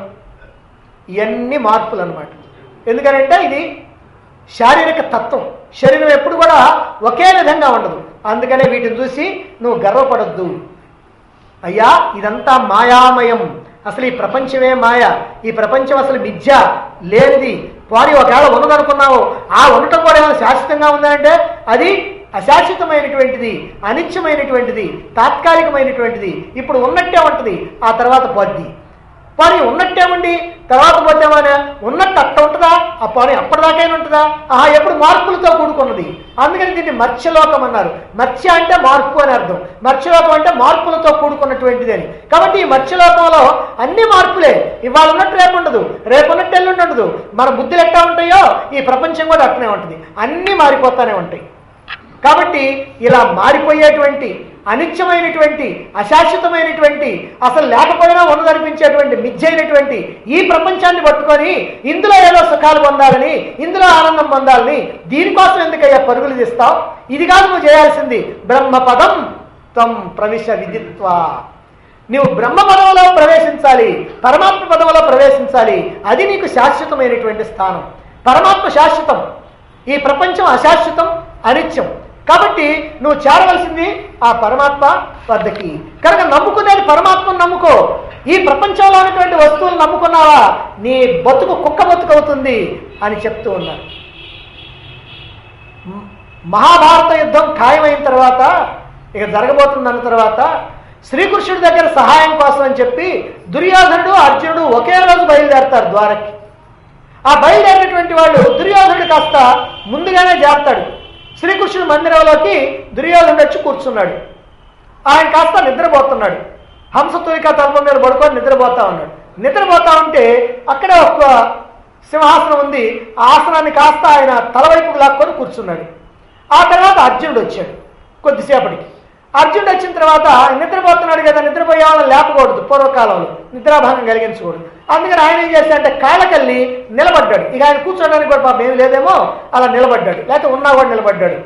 ఇవన్నీ మార్పులు అనమాట ఎందుకనంటే ఇది శారీరక తత్వం శరీరం ఎప్పుడు కూడా ఒకే విధంగా ఉండదు అందుకనే వీటిని చూసి నువ్వు గర్వపడొద్దు అయ్యా ఇదంతా మాయామయం అసలు ఈ ప్రపంచమే మాయ ఈ ప్రపంచం అసలు మిథ్య లేనిది వారి ఒకవేళ ఉన్నదనుకున్నావు ఆ ఉండటం కూడా ఏమైనా శాశ్వతంగా ఉందంటే అది అశాశ్వతమైనటువంటిది అనిత్యమైనటువంటిది తాత్కాలికమైనటువంటిది ఇప్పుడు ఉన్నట్టే ఉంటుంది ఆ తర్వాత పోద్ది పని ఉన్నట్టే ఉండి తర్వాత పోతేమనే ఉన్నట్టు అట్ట ఉంటుందా ఆ పని అప్పటిదాకైనా ఉంటుందా ఆహా ఎప్పుడు మార్పులతో కూడుకున్నది అందుకని దీన్ని మత్స్యలోకం అన్నారు మత్స్య అంటే మార్పు అని అర్థం మత్స్యలోకం అంటే మార్పులతో కూడుకున్నటువంటిది అని కాబట్టి ఈ మత్స్యలోకంలో అన్ని మార్పులే ఇవాళ ఉన్నట్టు రేపు ఉండదు రేపు ఉన్నట్టు ఎల్లుండి ఉండదు మన బుద్ధులు ఎట్టా ఉంటాయో ఈ ప్రపంచం కూడా అట్లనే ఉంటుంది అన్నీ మారిపోతానే ఉంటాయి కాబట్టి ఇలా మారిపోయేటువంటి అనిత్యమైనటువంటి అశాశ్వతమైనటువంటి అసలు లేకపోయినా ఉన్నదనిపించేటువంటి మిథ్యైనటువంటి ఈ ప్రపంచాన్ని పట్టుకొని ఇందులో ఏదో సుఖాలు పొందాలని ఇందులో ఆనందం పొందాలని దీనికోసం ఎందుకయ్యా పరుగులు తీస్తావు ఇది కాదు నువ్వు చేయాల్సింది బ్రహ్మపదం త్వం ప్రవిశ విదిత్వ నువ్వు బ్రహ్మ పదవిలో ప్రవేశించాలి పరమాత్మ పదవిలో ప్రవేశించాలి అది నీకు శాశ్వతమైనటువంటి స్థానం పరమాత్మ శాశ్వతం ఈ ప్రపంచం అశాశ్వతం అనిత్యం కాబట్టి నువ్వు చేరవలసింది ఆ పరమాత్మ వద్దకి కనుక నమ్ముకునేది పరమాత్మను నమ్ముకో ఈ ప్రపంచంలో ఉన్నటువంటి వస్తువులు నమ్ముకున్నావా నీ బతుకు కుక్క బతుకు అవుతుంది అని చెప్తూ ఉన్నారు మ- మహాభారత యుద్ధం ఖాయమైన తర్వాత ఇక జరగబోతుందన్న తర్వాత శ్రీకృష్ణుడి దగ్గర సహాయం కోసం అని చెప్పి దుర్యోధనుడు అర్జునుడు ఒకే రోజు బయలుదేరతారు ద్వారకి ఆ బయలుదేరినటువంటి వాళ్ళు దుర్యోధనుడు కాస్త ముందుగానే చేస్తాడు శ్రీకృష్ణుడి మందిరంలోకి దుర్యోధనుడు వచ్చి కూర్చున్నాడు ఆయన కాస్త నిద్రపోతున్నాడు హంసతులిక తల్పం మీద పడుకొని నిద్రపోతా ఉన్నాడు నిద్రపోతా ఉంటే అక్కడే ఒక సింహాసనం ఉంది ఆ ఆసనాన్ని కాస్త ఆయన తలవైపుకు లాక్కొని కూర్చున్నాడు ఆ తర్వాత అర్జునుడు వచ్చాడు కొద్దిసేపటికి అర్జునుడు వచ్చిన తర్వాత నిద్రపోతున్నాడు కదా నిద్రపోయే వాళ్ళని లేపకూడదు పూర్వకాలంలో నిద్రాభంగం కలిగించకూడదు అందుకని ఆయన ఏం చేశాడంటే కాళ్ళకెళ్ళి నిలబడ్డాడు ఇక ఆయన కూర్చోడానికి కూడా పాపం ఏమి లేదేమో అలా నిలబడ్డాడు లేకపోతే ఉన్నా కూడా నిలబడ్డాడు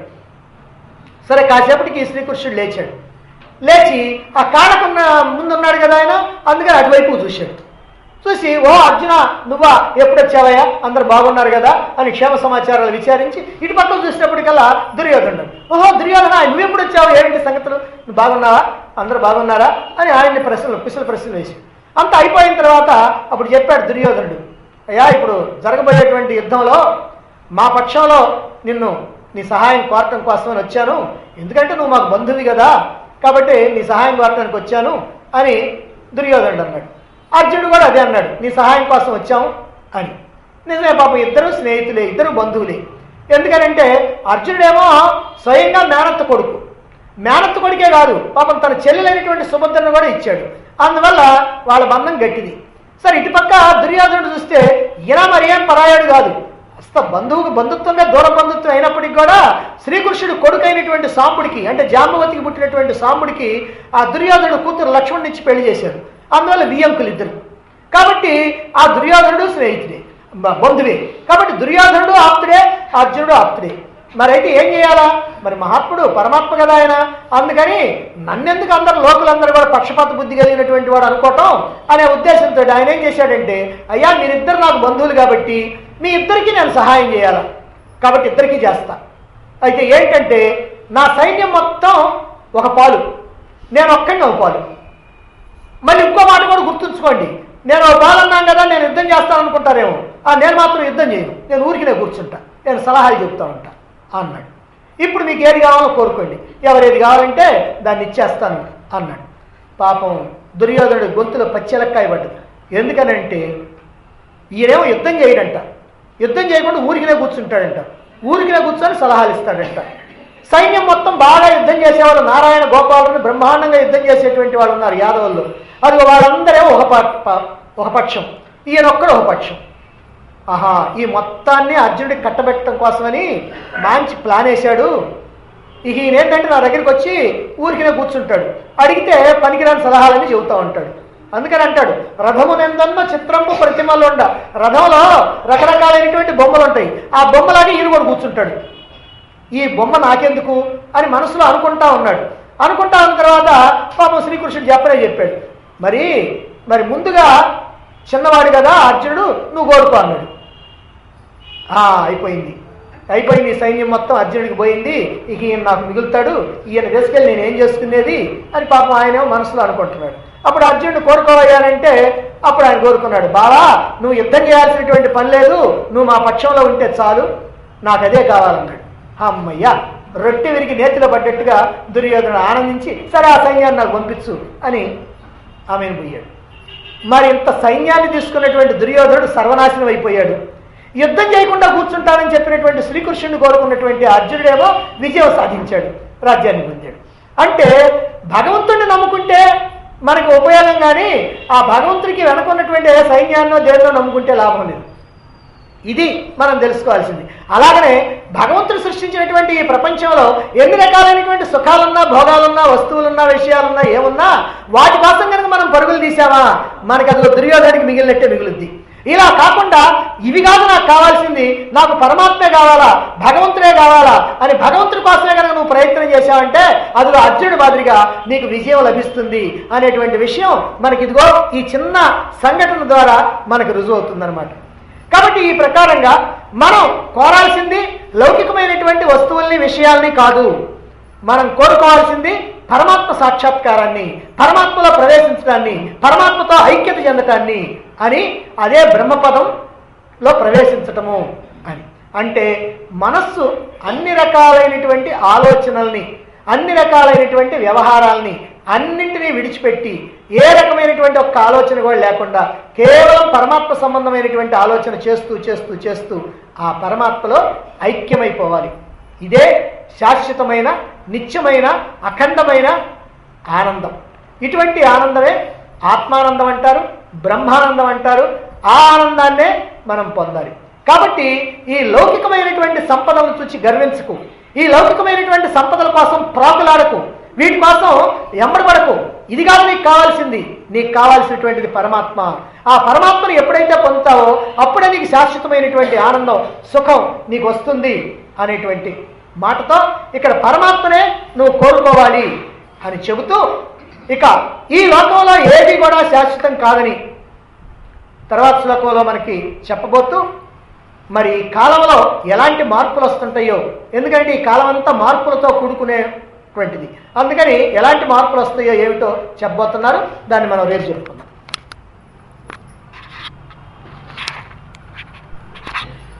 సరే కాసేపటికి శ్రీకృష్ణుడు లేచాడు లేచి ఆ కాళ్ళకున్న ముందున్నాడు కదా ఆయన అందుకని అటువైపు చూశాడు చూసి ఓ అర్జున నువ్వా ఎప్పుడు వచ్చావయ్యా అందరు బాగున్నారు కదా అని క్షేమ సమాచారాలు విచారించి ఇటు పక్కన చూసినప్పటికల్లా దుర్యోధనుడు ఓహో దుర్యోధన నువ్వు ఎప్పుడు వచ్చావు ఏంటి సంగతులు నువ్వు బాగున్నావా అందరూ బాగున్నారా అని ఆయన్ని ప్రశ్నలు కుశల ప్రశ్నలు వేసి అంత అయిపోయిన తర్వాత అప్పుడు చెప్పాడు దుర్యోధనుడు అయ్యా ఇప్పుడు జరగబోయేటువంటి యుద్ధంలో మా పక్షంలో నిన్ను నీ సహాయం కోరటం కోసమని వచ్చాను ఎందుకంటే నువ్వు మాకు బంధువి కదా కాబట్టి నీ సహాయం కోరటానికి వచ్చాను అని దుర్యోధనుడు అన్నాడు అర్జునుడు కూడా అదే అన్నాడు నీ సహాయం కోసం వచ్చాము అని నిజమే పాపం ఇద్దరు స్నేహితులే ఇద్దరు బంధువులే ఎందుకనంటే అర్జునుడేమో స్వయంగా మేనత్త కొడుకు మేనత్త కొడుకే కాదు పాపం తన చెల్లెలైనటువంటి సుభద్రను కూడా ఇచ్చాడు అందువల్ల వాళ్ళ బంధం గట్టిది సరే ఇటుపక్క దుర్యోధనుడు చూస్తే ఈయన మరి ఏం పరాయాడు కాదు అస్త బంధువుకు బంధుత్వంగా దూర బంధుత్వం అయినప్పటికీ కూడా శ్రీకృష్ణుడు కొడుకైనటువంటి సాంబుడికి అంటే జాంబవతికి పుట్టినటువంటి సాంబుడికి ఆ దుర్యోధనుడు కూతురు లక్ష్మణుని ఇచ్చి పెళ్లి చేశాడు అందువల్ల వియంకులు ఇద్దరు కాబట్టి ఆ దుర్యోధనుడు స్నేహితుడే బ- బంధువే కాబట్టి దుర్యోధనుడు ఆప్తుడే అర్జునుడు ఆప్తుడే మరి అయితే ఏం చేయాలా మరి మహాత్ముడు పరమాత్మ కదా ఆయన అందుకని నన్నెందుకు అందరు లోకులందరూ కూడా పక్షపాత బుద్ధి కలిగినటువంటి వాడు అనుకోవటం అనే ఉద్దేశంతో ఆయన ఏం చేశాడంటే అయ్యా మీరిద్దరు నాకు బంధువులు కాబట్టి మీ ఇద్దరికీ నేను సహాయం చేయాలా కాబట్టి ఇద్దరికీ చేస్తా అయితే ఏంటంటే నా సైన్యం మొత్తం ఒక పాలు నేను ఒక్కడిని ఒక పాలు మళ్ళీ ఇంకో మాట కూడా గుర్తుంచుకోండి నేను ఒక పాలు అన్నాను కదా నేను యుద్ధం చేస్తాను అనుకుంటారేమో ఆ నేను మాత్రం యుద్ధం చేయను నేను ఊరికినే కూర్చుంటా నేను సలహాలు చెప్తా ఉంటా అన్నాడు ఇప్పుడు మీకు ఏది కావాలో కోరుకోండి ఎవరేది కావాలంటే దాన్ని ఇచ్చేస్తాను అన్నాడు పాపం దుర్యోధనుడు గొంతులో పచ్చెలక్కాయ పడ్డది ఎందుకనంటే ఈయనేమో యుద్ధం చేయడంట యుద్ధం చేయకుండా ఊరికినే కూర్చుంటాడంట ఊరికినే కూర్చొని సలహాలు ఇస్తాడంట సైన్యం మొత్తం బాగా యుద్ధం చేసేవాళ్ళు నారాయణ గోపాలను బ్రహ్మాండంగా యుద్ధం చేసేటువంటి వాళ్ళు ఉన్నారు యాదవుల్లో అది వాళ్ళందరేమో ఒక ప- ప- ఒక పక్షం ఈయన ఒక్కడు ఒక పక్షం ఆహా ఈ మొత్తాన్ని అర్జునుడికి కట్టబెట్టడం కోసమని మంచి ప్లాన్ వేశాడు ఇక ఈయన ఏంటంటే నా దగ్గరికి వచ్చి ఊరికినే కూర్చుంటాడు అడిగితే పనికిరాని సలహాలని చెబుతూ ఉంటాడు అందుకని అంటాడు రథము నిందన్న చిత్రము ప్రతిమలు ఉండ రథంలో రకరకాలైనటువంటి బొమ్మలు ఉంటాయి ఆ బొమ్మలాగే ఈయన కూడా కూర్చుంటాడు ఈ బొమ్మ నాకెందుకు అని మనసులో అనుకుంటా ఉన్నాడు అనుకుంటా ఉన్న తర్వాత పాపం శ్రీకృష్ణుడు చెప్పనే చెప్పాడు మరి మరి ముందుగా చిన్నవాడు కదా అర్జునుడు నువ్వు కోరుకో అన్నాడు ఆ, అయిపోయింది అయిపోయింది ఈ సైన్యం మొత్తం అర్జునుడికి పోయింది ఇక ఈయన నాకు మిగులుతాడు ఈయన తీసుకెళ్ళి నేను ఏం చేసుకునేది అని పాపం ఆయనేమో మనసులో అనుకుంటున్నాడు అప్పుడు అర్జునుడు కోరుకోవయ్యానంటే అప్పుడు ఆయన కోరుకున్నాడు బావా నువ్వు యుద్ధం చేయాల్సినటువంటి పని లేదు నువ్వు మా పక్షంలో ఉంటే చాలు నాకు అదే కావాలన్నాడు అమ్మయ్యా రొట్టె విరిగి నేతిలో పడ్డట్టుగా దుర్యోధనుడు ఆనందించి సరే ఆ సైన్యాన్ని నాకు పంపించు అని ఆమెను పోయాడు మరి ఇంత సైన్యాన్ని తీసుకున్నటువంటి దుర్యోధనుడు సర్వనాశనం అయిపోయాడు యుద్ధం చేయకుండా కూర్చుంటానని చెప్పినటువంటి శ్రీకృష్ణుని కోరుకున్నటువంటి అర్జునుడేమో విజయం సాధించాడు రాజ్యాన్ని పొందాడు అంటే భగవంతుడిని నమ్ముకుంటే మనకి ఉపయోగం కానీ ఆ భగవంతుడికి వెనకున్నటువంటి ఏ సైన్యాన్నో దేన్నో నమ్ముకుంటే లాభం లేదు ఇది మనం తెలుసుకోవాల్సింది అలాగనే భగవంతుడు సృష్టించినటువంటి ఈ ప్రపంచంలో ఎన్ని రకాలైనటువంటి సుఖాలున్నా భోగాలున్నా వస్తువులున్నా విషయాలున్నా ఏమున్నా వాటి కోసం కనుక మనం పరుగులు తీసామా మనకి అందులో దుర్యోధనికి మిగిలినట్టే మిగులుద్ది ఇలా కాకుండా ఇవి కాదు నాకు కావాల్సింది నాకు పరమాత్మే కావాలా భగవంతుడే కావాలా అని భగవంతుడి కోసమే కనుక నువ్వు ప్రయత్నం చేశావంటే అందులో అర్జునుడి మాదిరిగా నీకు విజయం లభిస్తుంది అనేటువంటి విషయం మనకి ఇదిగో ఈ చిన్న సంఘటన ద్వారా మనకు రుజువు అవుతుందన్నమాట కాబట్టి ఈ ప్రకారంగా మనం కోరాల్సింది లౌకికమైనటువంటి వస్తువుల్ని విషయాల్ని కాదు మనం కోరుకోవాల్సింది పరమాత్మ సాక్షాత్కారాన్ని పరమాత్మలో ప్రవేశించడాన్ని పరమాత్మతో ఐక్యత చెందటాన్ని అని అదే బ్రహ్మపదంలో ప్రవేశించటము అని అంటే మనస్సు అన్ని రకాలైనటువంటి ఆలోచనల్ని అన్ని రకాలైనటువంటి వ్యవహారాల్ని అన్నింటినీ విడిచిపెట్టి ఏ రకమైనటువంటి ఒక్క ఆలోచన కూడా లేకుండా కేవలం పరమాత్మ సంబంధమైనటువంటి ఆలోచన చేస్తూ చేస్తూ చేస్తూ ఆ పరమాత్మలో ఐక్యమైపోవాలి ఇదే శాశ్వతమైన నిత్యమైన అఖండమైన ఆనందం ఇటువంటి ఆనందమే ఆత్మానందం అంటారు బ్రహ్మానందం అంటారు ఆ ఆనందాన్నే మనం పొందాలి కాబట్టి ఈ లౌకికమైనటువంటి సంపదలను చూసి గర్వించకు ఈ లౌకికమైనటువంటి సంపదల కోసం ప్రాకులాడకు వీటి కోసం ఎంబడబడకు ఇది కాదు నీకు కావాల్సింది నీకు కావాల్సినటువంటిది పరమాత్మ ఆ పరమాత్మను ఎప్పుడైతే పొందుతావో అప్పుడే నీకు శాశ్వతమైనటువంటి ఆనందం సుఖం నీకు వస్తుంది అనేటువంటి మాటతో ఇక్కడ పరమాత్మనే నువ్వు కోరుకోవాలి అని చెబుతూ ఇక ఈ లోకంలో ఏది కూడా శాశ్వతం కాదని తర్వాత శ్లోకంలో మనకి చెప్పబోతూ మరి ఈ కాలంలో ఎలాంటి మార్పులు వస్తుంటాయో ఎందుకంటే ఈ కాలం అంతా మార్పులతో కూడుకునేటువంటిది అందుకని ఎలాంటి మార్పులు వస్తాయో ఏమిటో చెప్పబోతున్నారు దాన్ని మనం రేపు చెప్పుకుందాం